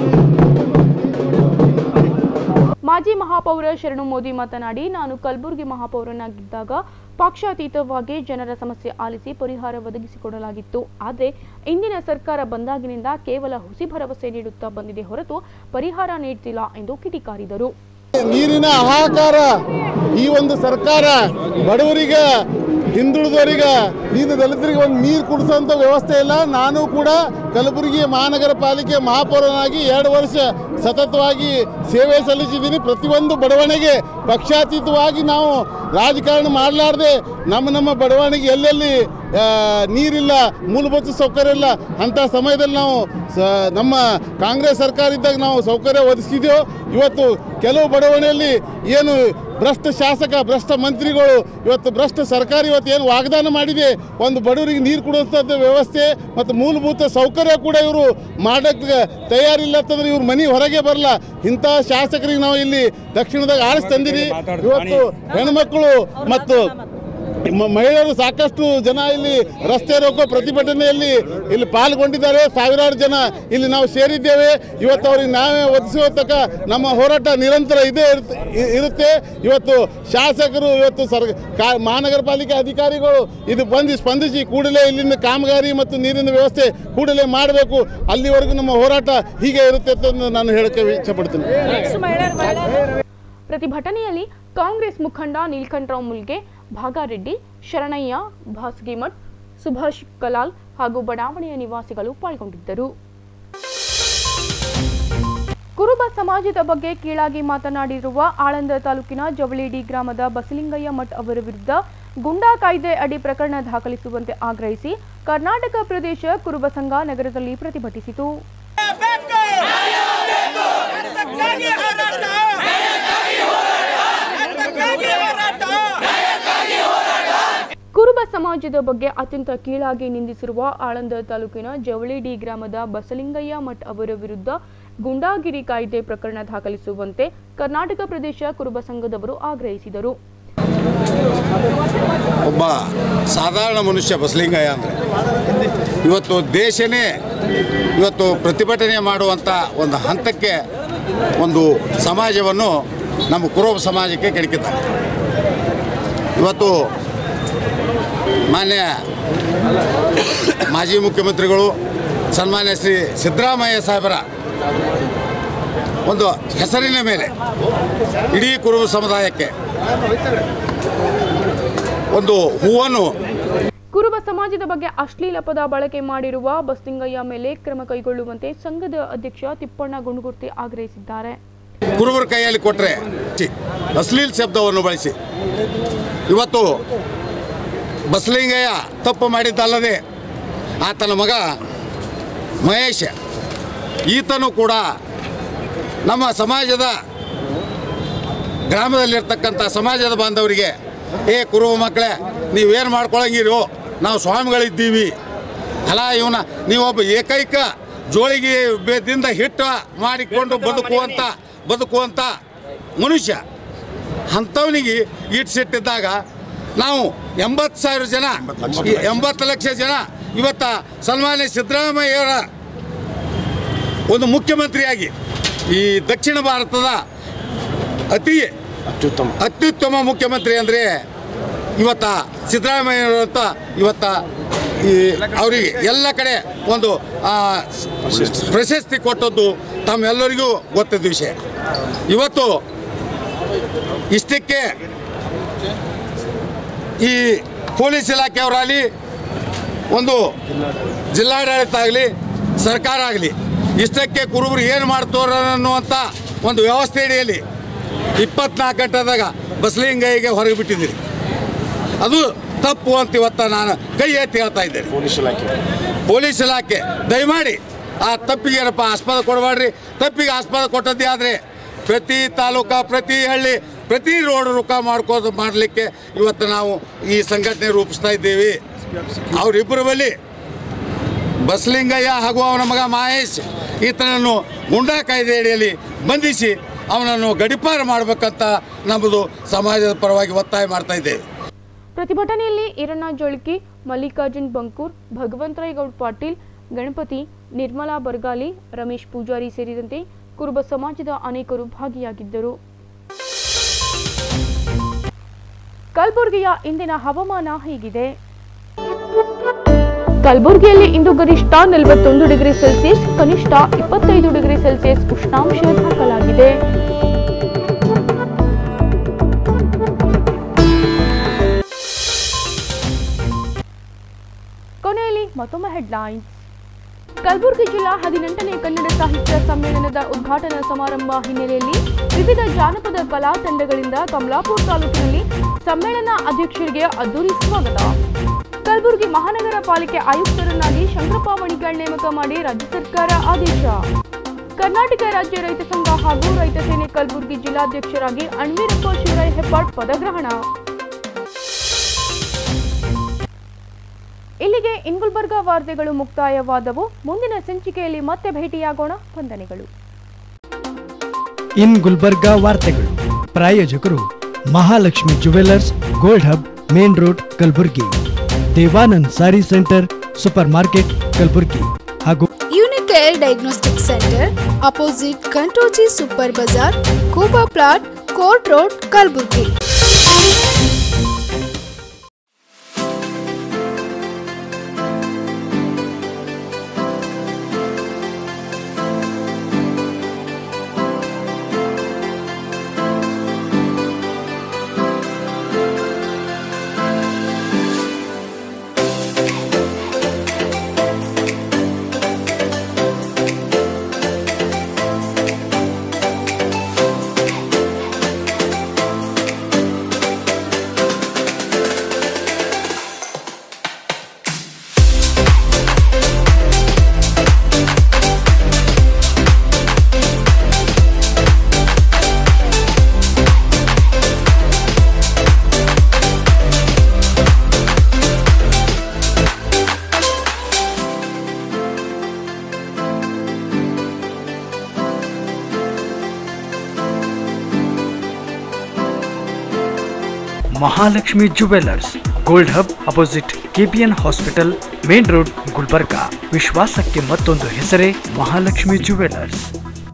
ಮಾಜಿ ಮಹಾಪೌರ ಶರಣು ಮೋದಿ ಮಾತನಾಡಿ ನಾನು ಕಲಬುರಗಿ ಮಹಾಪೌರನಾಗಿದ್ದಾಗ ಪಕ್ಷಾತೀತವಾಗಿ ಜನರ ಸಮಸ್ಯೆ ಆಲಿಸಿ ಪರಿಹಾರ ಒದಗಿಸಿಕೊಡಲಾಗಿತ್ತು ಆದರೆ ಇಂದಿನ ಸರ್ಕಾರ ಬಂದಾಗಿನಿಂದ ಕೇವಲ ಹುಸಿ ಭರವಸೆ ನೀಡುತ್ತಾ ಬಂದಿದೆ ಹೊರತು ಪರಿಹಾರ ನೀಡುತ್ತಿಲ್ಲ ಎಂದು ಕಿಡಿಕಾರಿದರು ನೀರಿನ ಹಾಹಾಕಾರ ಈ ಒಂದು ಸರ್ಕಾರ ಬಡವರಿಗೆ ಹಿಂದುಳಿದವರಿಗೆ ನೀನು ದಲಿತರಿಗೆ ಒಂದು ನೀರು ಕುಡಿಸೋಂಥ ವ್ಯವಸ್ಥೆ ಇಲ್ಲ ನಾನು ಕೂಡ ಕಲಬುರಗಿ ಮಹಾನಗರ ಪಾಲಿಕೆ ಮಹಾಪೌರನಾಗಿ ಎರಡು ವರ್ಷ ಸತತವಾಗಿ ಸೇವೆ ಸಲ್ಲಿಸಿದ್ದೀನಿ ಪ್ರತಿಯೊಂದು ಬಡವಣೆಗೆ ಪಕ್ಷಾತೀತವಾಗಿ ನಾವು ರಾಜಕಾರಣ ಮಾಡಲಾರ್ದೆ ನಮ್ಮ ನಮ್ಮ ಬಡವಣೆಗೆ ಎಲ್ಲೆಲ್ಲಿ ಆ, ನೀರಿಲ್ಲ ಮೂಲಭೂತ ಸೌಕರ್ಯ ಇಲ್ಲ ಅಂಥ ಸಮಯದಲ್ಲಿ ನಾವು ಸ ನಮ್ಮ ಕಾಂಗ್ರೆಸ್ ಸರ್ಕಾರ ಇದ್ದಾಗ ನಾವು ಸೌಕರ್ಯ ಒದಗಿಸಿದೆವು ಇವತ್ತು ಕೆಲವು ಬಡಾವಣೆಯಲ್ಲಿ ಏನು ಭ್ರಷ್ಟ ಶಾಸಕ ಭ್ರಷ್ಟ ಮಂತ್ರಿಗಳು ಇವತ್ತು ಭ್ರಷ್ಟ ಸರ್ಕಾರ ಇವತ್ತು ಏನು ವಾಗ್ದಾನ ಮಾಡಿದೆ ಒಂದು ಬಡವರಿಗೆ ನೀರು ಕೊಡುವಂಥದ್ದು ವ್ಯವಸ್ಥೆ ಮತ್ತು ಮೂಲಭೂತ ಸೌಕರ್ಯ ಕೂಡ ಇವರು ಮಾಡೋಕ್ಕೆ ತಯಾರಿಲ್ಲ ಅಂತಂದ್ರೆ ಇವ್ರ ಮನೆ ಹೊರಗೆ ಬರಲ್ಲ ಇಂಥ ಶಾಸಕರಿಗೆ ನಾವು ಇಲ್ಲಿ ದಕ್ಷಿಣದಾಗ ಆರಿಸಿ ತಂದಿರಿ ಇವತ್ತು ಹೆಣ್ಮಕ್ಳು ಮತ್ತು ಮ- ಮಹಿಳೆಯರು ಸಾಕಷ್ಟು ಜನ ಇಲ್ಲಿ ರಸ್ತೆ ರೋಕೋ ಪ್ರತಿಭಟನೆಯಲ್ಲಿ ಇಲ್ಲಿ ಪಾಲ್ಗೊಂಡಿದ್ದಾರೆ ಸಾವಿರಾರು ಜನ ಇಲ್ಲಿ ನಾವು ಸೇರಿದ್ದೇವೆ ಇವತ್ತು ಅವ್ರಿಗೆ ನಾವೇ ಒದಿಸುವ ತನಕ ನಮ್ಮ ಹೋರಾಟ ನಿರಂತರ ಇದೇ ಇರುತ್ತೆ- ಇ- ಇರುತ್ತೆ ಇವತ್ತು ಶಾಸಕರು ಇವತ್ತು ಸರ್ ಕಾ ಮಹಾನಗರ ಪಾಲಿಕೆ ಅಧಿಕಾರಿಗಳು ಇದು ಬಂದು ಸ್ಪಂದಿಸಿ ಕೂಡಲೇ ಇಲ್ಲಿಂದ ಕಾಮಗಾರಿ ಮತ್ತು ನೀರಿನ ವ್ಯವಸ್ಥೆ ಕೂಡಲೇ ಮಾಡಬೇಕು ಅಲ್ಲಿವರೆಗೂ ನಮ್ಮ ಹೋರಾಟ ಹೀಗೆ ಇರುತ್ತೆ ಅಂತ ನಾನು ಹೇಳಕ್ಕೆ ಇಚ್ಛಪಡ್ತೀನಿ ಪ್ರತಿಭಟನೆಯಲ್ಲಿ ಕಾಂಗ್ರೆಸ್ ಮುಖಂಡ ನೀಲ್ಕಂಠರಾವ್ ಮುಲ್ಗೆ ಭಾಗಾರೆಡ್ಡಿ ಶರಣಯ್ಯ ಭಾಸ್ಗಿಮಠ್ ಸುಭಾಷ್ ಕಲಾಲ್ ಹಾಗೂ ಬಡಾವಣೆಯ ನಿವಾಸಿಗಳು ಪಾಲ್ಗೊಂಡಿದ್ದರು ಕುರುಬ ಸಮಾಜದ ಬಗ್ಗೆ ಕೀಳಾಗಿ ಮಾತನಾಡಿರುವ ಆಳಂದ ತಾಲೂಕಿನ ಜವಳಿಡಿ ಗ್ರಾಮದ ಬಸಲಿಂಗಯ್ಯ ಮಠ್ ಅವರ ವಿರುದ್ಧ ಗುಂಡಾ ಕಾಯ್ದೆ ಅಡಿ ಪ್ರಕರಣ ದಾಖಲಿಸುವಂತೆ ಆಗ್ರಹಿಸಿ ಕರ್ನಾಟಕ ಪ್ರದೇಶ ಕುರುಬ ಸಂಘ ನಗರದಲ್ಲಿ ಪ್ರತಿಭಟಿಸಿತು ಕುರುಬ ಸಮಾಜದ ಬಗ್ಗೆ ಅತ್ಯಂತ ಕೀಳಾಗಿ ನಿಂದಿಸಿರುವ ಆಳಂದ ತಾಲೂಕಿನ ಜವಳಿಡಿ ಗ್ರಾಮದ ಬಸಲಿಂಗಯ್ಯ ಮಠ್ ಅವರ ವಿರುದ್ಧ ಗುಂಡಾಗಿರಿ ಕಾಯ್ದೆ ಪ್ರಕರಣ ದಾಖಲಿಸುವಂತೆ ಕರ್ನಾಟಕ ಪ್ರದೇಶ ಕುರುಬ ಸಂಘದವರು ಆಗ್ರಹಿಸಿದರು ಒಬ್ಬ ಸಾಧಾರಣ ಮನುಷ್ಯ ಬಸಲಿಂಗಯ್ಯ ಅಂದರೆ ಇವತ್ತು ದೇಶನೇ ಇವತ್ತು ಪ್ರತಿಭಟನೆ ಮಾಡುವಂಥ ಒಂದು ಹಂತಕ್ಕೆ ಒಂದು ಸಮಾಜವನ್ನು ನಮ್ಮ ಕುರುಬ ಸಮಾಜಕ್ಕೆ ಕೆಡಕಿದ್ದಾರೆ ಇವತ್ತು ಮಾನ್ಯ ಮಾಜಿ ಮುಖ್ಯಮಂತ್ರಿಗಳು ಸನ್ಮಾನ್ಯ ಶ್ರೀ ಸಿದ್ದರಾಮಯ್ಯ ಸಾಹೇಬರ ಒಂದು ಹೆಸರಿನ ಮೇಲೆ ಇಡೀ ಕುರುಬ ಸಮುದಾಯಕ್ಕೆ ಒಂದು ಹೂವನ್ನು ಕುರುಬ ಸಮಾಜದ ಬಗ್ಗೆ ಅಶ್ಲೀಲ ಪದ ಬಳಕೆ ಮಾಡಿರುವ ಬಸ್ಲಿಂಗಯ್ಯ ಮೇಲೆ ಕ್ರಮ ಕೈಗೊಳ್ಳುವಂತೆ ಸಂಘದ ಅಧ್ಯಕ್ಷ ತಿಪ್ಪಣ್ಣ ಗುಂಡುಗುರ್ತಿ ಆಗ್ರಹಿಸಿದ್ದಾರೆ ಕುರುಬರ ಕೈಯಲ್ಲಿ ಕೊಟ್ಟರೆ ಅಶ್ಲೀಲ್ ಶಬ್ದವನ್ನು ಬಳಸಿ ಇವತ್ತು ಬಸಲಿಂಗಯ್ಯ ತಪ್ಪು ಮಾಡಿದ್ದಲ್ಲದೆ ಆತನ ಮಗ ಮಹೇಶ್ ಈತನು ಕೂಡ ನಮ್ಮ ಸಮಾಜದ ಗ್ರಾಮದಲ್ಲಿರ್ತಕ್ಕಂಥ ಸಮಾಜದ ಬಾಂಧವರಿಗೆ ಏ ಕುರುಬ ಮಕ್ಕಳೇ ನೀವೇನು ಮಾಡ್ಕೊಳಂಗಿರೋ ನಾವು ಸ್ವಾಮಿಗಳಿದ್ದೀವಿ ಅಲ್ಲ ಇವನ ನೀವೊಬ್ಬ ಏಕೈಕ ಜೋಳಿಗೆ ಬೇದಿಂದ ಹಿಟ್ಟು ಮಾಡಿಕೊಂಡು ಬದುಕುವಂಥ ಬದುಕುವಂಥ ಮನುಷ್ಯ ಅಂಥವನಿಗೆ ಇಟ್ಟು ಸಿಟ್ಟಿದ್ದಾಗ ನಾವು ಎಂಬತ್ತು ಸಾವಿರ ಜನ ಈ ಎಂಬತ್ತು ಲಕ್ಷ ಜನ ಇವತ್ತ ಸನ್ಮಾನ್ಯ ಸಿದ್ದರಾಮಯ್ಯವರ ಒಂದು ಮುಖ್ಯಮಂತ್ರಿಯಾಗಿ ಈ ದಕ್ಷಿಣ ಭಾರತದ ಅತಿ ಅತ್ಯುತ್ತಮ ಅತ್ಯುತ್ತಮ ಮುಖ್ಯಮಂತ್ರಿ ಅಂದರೆ ಇವತ್ತ ಸಿದ್ದರಾಮಯ್ಯವರು ಅಂತ ಇವತ್ತ ಈ ಅವರಿಗೆ ಎಲ್ಲ ಕಡೆ ಒಂದು ಆ, ಪ್ರಶಸ್ತಿ ಕೊಟ್ಟದ್ದು ತಮ್ಮೆಲ್ಲರಿಗೂ ಗೊತ್ತಿದ್ದ ವಿಷಯ ಇವತ್ತು ಇಷ್ಟಕ್ಕೆ ಈ ಪೊಲೀಸ್ ಇಲಾಖೆಯವರಾಗಲಿ ಒಂದು ಜಿಲ್ಲಾಡಳಿತ ಆಗಲಿ ಸರ್ಕಾರ ಆಗಲಿ ಇಷ್ಟಕ್ಕೆ ಕುರುಬರು ಏನು ಮಾಡ್ತಾರ ಅನ್ನುವಂಥ ಒಂದು ವ್ಯವಸ್ಥೆ ಅಡಿಯಲ್ಲಿ ಇಪ್ಪತ್ನಾಲ್ಕು ಗಂಟೆದಾಗ ಬಸಲಿಂಗೈಗೆ ಹೊರಗೆ ಬಿಟ್ಟಿದ್ದೀರಿ ಅದು ತಪ್ಪು ಅಂತ ಇವತ್ತ ನಾನು ಕೈ ಎತ್ತಿ ಹೇಳ್ತಾ ಇದ್ದೇನೆ ಪೊಲೀಸ್ ಇಲಾಖೆ ಪೊಲೀಸ್ ಇಲಾಖೆ ದಯಮಾಡಿ ಆ ತಪ್ಪಿಗೆ ಏನಪ್ಪ ಆಸ್ಪದ ಕೊಡಬೇಡ್ರಿ ತಪ್ಪಿಗೆ ಆಸ್ಪದ ಕೊಟ್ಟದ್ದೇ ಆದರೆ ಪ್ರತಿ ತಾಲೂಕ ಪ್ರತಿ ಹಳ್ಳಿ ಪ್ರತಿ ರೋಡ್ ರುಕ ಮಾಡ್ಕೋದು ಮಾಡಲಿಕ್ಕೆ ಇವತ್ತು ನಾವು ಈ ಸಂಘಟನೆ ರೂಪಿಸ್ತಾ ಇದ್ದೀವಿ ಅವರಿಬ್ಬರ ಬಳಿ ಬಸಲಿಂಗಯ್ಯ ಹಾಗೂ ಅವನ ಮಗ ಮಹೇಶ್ ಈತನನ್ನು ಗುಂಡಾ ಕಾಯ್ದೆ ಅಡಿಯಲ್ಲಿ ಬಂಧಿಸಿ ಅವನನ್ನು ಗಡಿಪಾರ ಮಾಡಬೇಕಂತ ನಮ್ಮದು ಸಮಾಜದ ಪರವಾಗಿ ಒತ್ತಾಯ ಮಾಡ್ತಾ ಇದ್ದೇವೆ ಪ್ರತಿಭಟನೆಯಲ್ಲಿ ಈರಣ್ಣ ಜೋಳ್ಕಿ ಮಲ್ಲಿಕಾರ್ಜುನ್ ಬಂಕೂರ್ ಭಗವಂತರಾಯಗೌಡ್ ಪಾಟೀಲ್ ಗಣಪತಿ ನಿರ್ಮಲಾ ಬರ್ಗಾಲಿ ರಮೇಶ್ ಪೂಜಾರಿ ಸೇರಿದಂತೆ ಕುರುಬ ಸಮಾಜದ ಅನೇಕರು ಭಾಗಿಯಾಗಿದ್ದರು ಕಲಬುರಗಿಯ ಇಂದಿನ ಹವಾಮಾನ ಹೀಗಿದೆ ಕಲಬುರಗಿಯಲ್ಲಿ ಇಂದು ಗರಿಷ್ಠ ನಲವತ್ತೊಂದು ಡಿಗ್ರಿ ಸೆಲ್ಸಿಯಸ್ ಕನಿಷ್ಠ ಇಪ್ಪತ್ತೈದು ಡಿಗ್ರಿ ಸೆಲ್ಸಿಯಸ್ ಉಷ್ಣಾಂಶ ದಾಖಲಾಗಿದೆ ಮತ್ತೊಮ್ಮೆ ಹೆಡ್ಲೈನ್ಸ್ ಕಲಬುರಗಿ ಜಿಲ್ಲಾ ಹದಿನೆಂಟನೇ ಕನ್ನಡ ಸಾಹಿತ್ಯ ಸಮ್ಮೇಳನದ ಉದ್ಘಾಟನಾ ಸಮಾರಂಭ ಹಿನ್ನೆಲೆಯಲ್ಲಿ ವಿವಿಧ ಜಾನಪದ ಕಲಾ ತಂಡಗಳಿಂದ ಕಮಲಾಪುರ ತಾಲೂಕಿನಲ್ಲಿ ಸಮ್ಮೇಳನ ಅಧ್ಯಕ್ಷರಿಗೆ ಅದ್ದೂರಿ ಸ್ವಾಗತ ಕಲಬುರಗಿ ಮಹಾನಗರ ಪಾಲಿಕೆ ಆಯುಕ್ತರನ್ನಾಗಿ ಶಂಕರಪ್ಪ ಮಣಿಕಾಳ್ ನೇಮಕ ಮಾಡಿ ರಾಜ್ಯ ಸರ್ಕಾರ ಆದೇಶ ಕರ್ನಾಟಕ ರಾಜ್ಯ ರೈತ ಸಂಘ ಹಾಗೂ ರೈತ ಸೇನೆ ಕಲಬುರಗಿ ಜಿಲ್ಲಾಧ್ಯಕ್ಷರಾಗಿ ಅಣ್ವೀರಪ್ಪ ಶಿವರಾಯ ಹೆಬ್ಬಾಳ್ ಪದಗ್ರಹಣ ಇಲ್ಲಿಗೆ ಇನ್ಗುಲ್ಬರ್ಗಾ ವಾರ್ತೆಗಳು ಮುಕ್ತಾಯವಾದವು ಮುಂದಿನ ಸಂಚಿಕೆಯಲ್ಲಿ ಮತ್ತೆ ಭೇಟಿಯಾಗೋಣ ವಂದನೆಗಳು ಇನ್ ಗುಲ್ಬರ್ಗಾ ವಾರ್ತೆಗಳು ಪ್ರಾಯೋಜಕರು Mahalakshmi jewellers gold hub main road Kalaburagi Devanand sari centre super market Kalaburagi ಹಾಗೂ Unicare diagnostic centre opposite ಕಂಟೋಜಿ super Bazaar Khuba plot court road Kalaburagi Mahalakshmi jewellers gold hub opposite KPN hospital main road Gulbarga ವಿಶ್ವಾಸಕ್ಕೆ ಮತ್ತೊಂದು ಹೆಸರೇ ಮಹಾಲಕ್ಷ್ಮಿ ಜುವೆಲ್ಲರ್ಸ್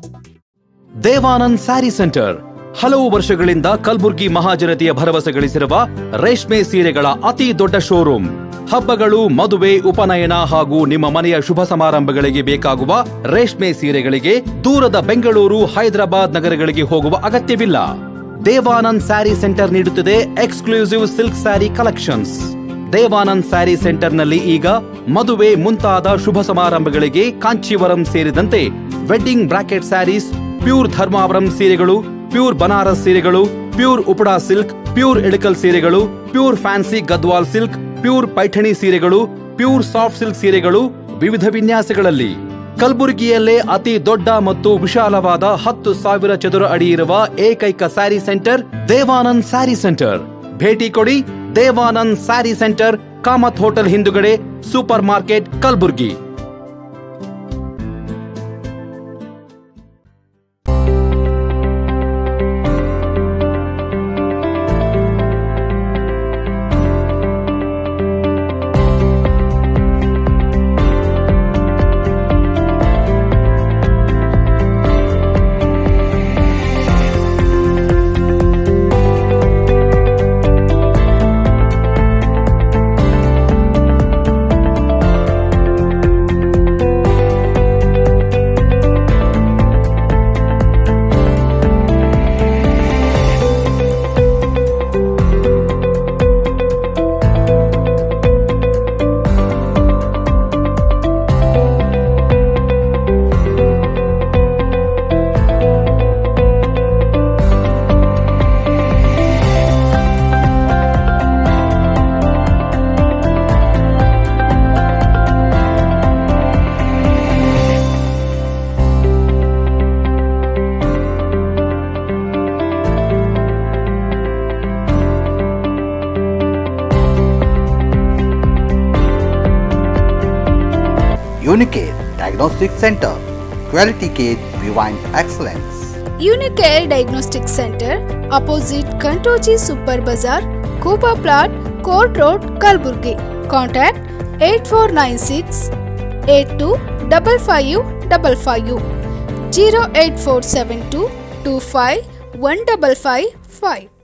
ದೇವಾನಂದ್ ಸ್ಯಾರಿ ಸೆಂಟರ್ ಹಲವು ವರ್ಷಗಳಿಂದ ಕಲ್ಬುರ್ಗಿ ಮಹಾಜನತೆಯ ಭರವಸೆ ಗಳಿಸಿರುವ ರೇಷ್ಮೆ ಸೀರೆಗಳ ಅತಿ ದೊಡ್ಡ ಶೋರೂಮ್ ಹಬ್ಬಗಳು ಮದುವೆ ಉಪನಯನ ಹಾಗೂ ನಿಮ್ಮ ಮನೆಯ ಶುಭ ಸಮಾರಂಭಗಳಿಗೆ ಬೇಕಾಗುವ ರೇಷ್ಮೆ ಸೀರೆಗಳಿಗೆ ದೂರದ ಬೆಂಗಳೂರು ಹೈದರಾಬಾದ್ ನಗರಗಳಿಗೆ ಹೋಗುವ ಅಗತ್ಯವಿಲ್ಲ ದೇವಾನಂದ್ ಸ್ಯಾರಿ ಸೆಂಟರ್ ನೀಡುತ್ತಿದೆ exclusive silk sari collections Devanand sari ಸೆಂಟರ್ನಲ್ಲಿ ಈಗ ಮದುವೆ ಮುಂತಾದ ಶುಭ ಸಮಾರಂಭಗಳಿಗೆ ಕಾಂಚೀವರಂ ಸೇರಿದಂತೆ wedding bracket saris pure Dharmavaram ಸೀರೆಗಳು ಪ್ಯೂರ್ ಬನಾರಸ್ ಸೀರೆಗಳು pure Uppada silk pure Ilkal ಸೀರೆಗಳು pure fancy Gadwal silk pure Paithani ಸೀರೆಗಳು ಪ್ಯೂರ್ ಸಾಫ್ಟ್ ಸಿಲ್ಕ್ ಸೀರೆಗಳು ವಿವಿಧ ವಿನ್ಯಾಸಗಳಲ್ಲಿ ಕಲಬುರಗಿಯಲ್ಲೇ ಅತಿ ದೊಡ್ಡ ಮತ್ತು ವಿಶಾಲವಾದ ಹತ್ತು ಸಾವಿರ ಚದುರ ಅಡಿ ಇರುವ ಏಕೈಕ ಸ್ಯಾರಿ ಸೆಂಟರ್ ದೇವಾನಂದ್ ಸ್ಯಾರಿ ಸೆಂಟರ್ ಭೇಟಿ ಕೊಡಿ ದೇವಾನಂದ್ ಸ್ಯಾರಿ ಸೆಂಟರ್ ಕಾಮತ್ ಹೋಟೆಲ್ ಹಿಂದುಗಡೆ super market Kalaburagi Unicare Diagnostic Center. Quality care beyond excellence. Unicare diagnostic centre opposite ಕಂಟೋಜಿ super Bazaar Khuba plot court road Kalaburagi contact eight four nine six eight two double five double five zero eight four seven two two five one double five five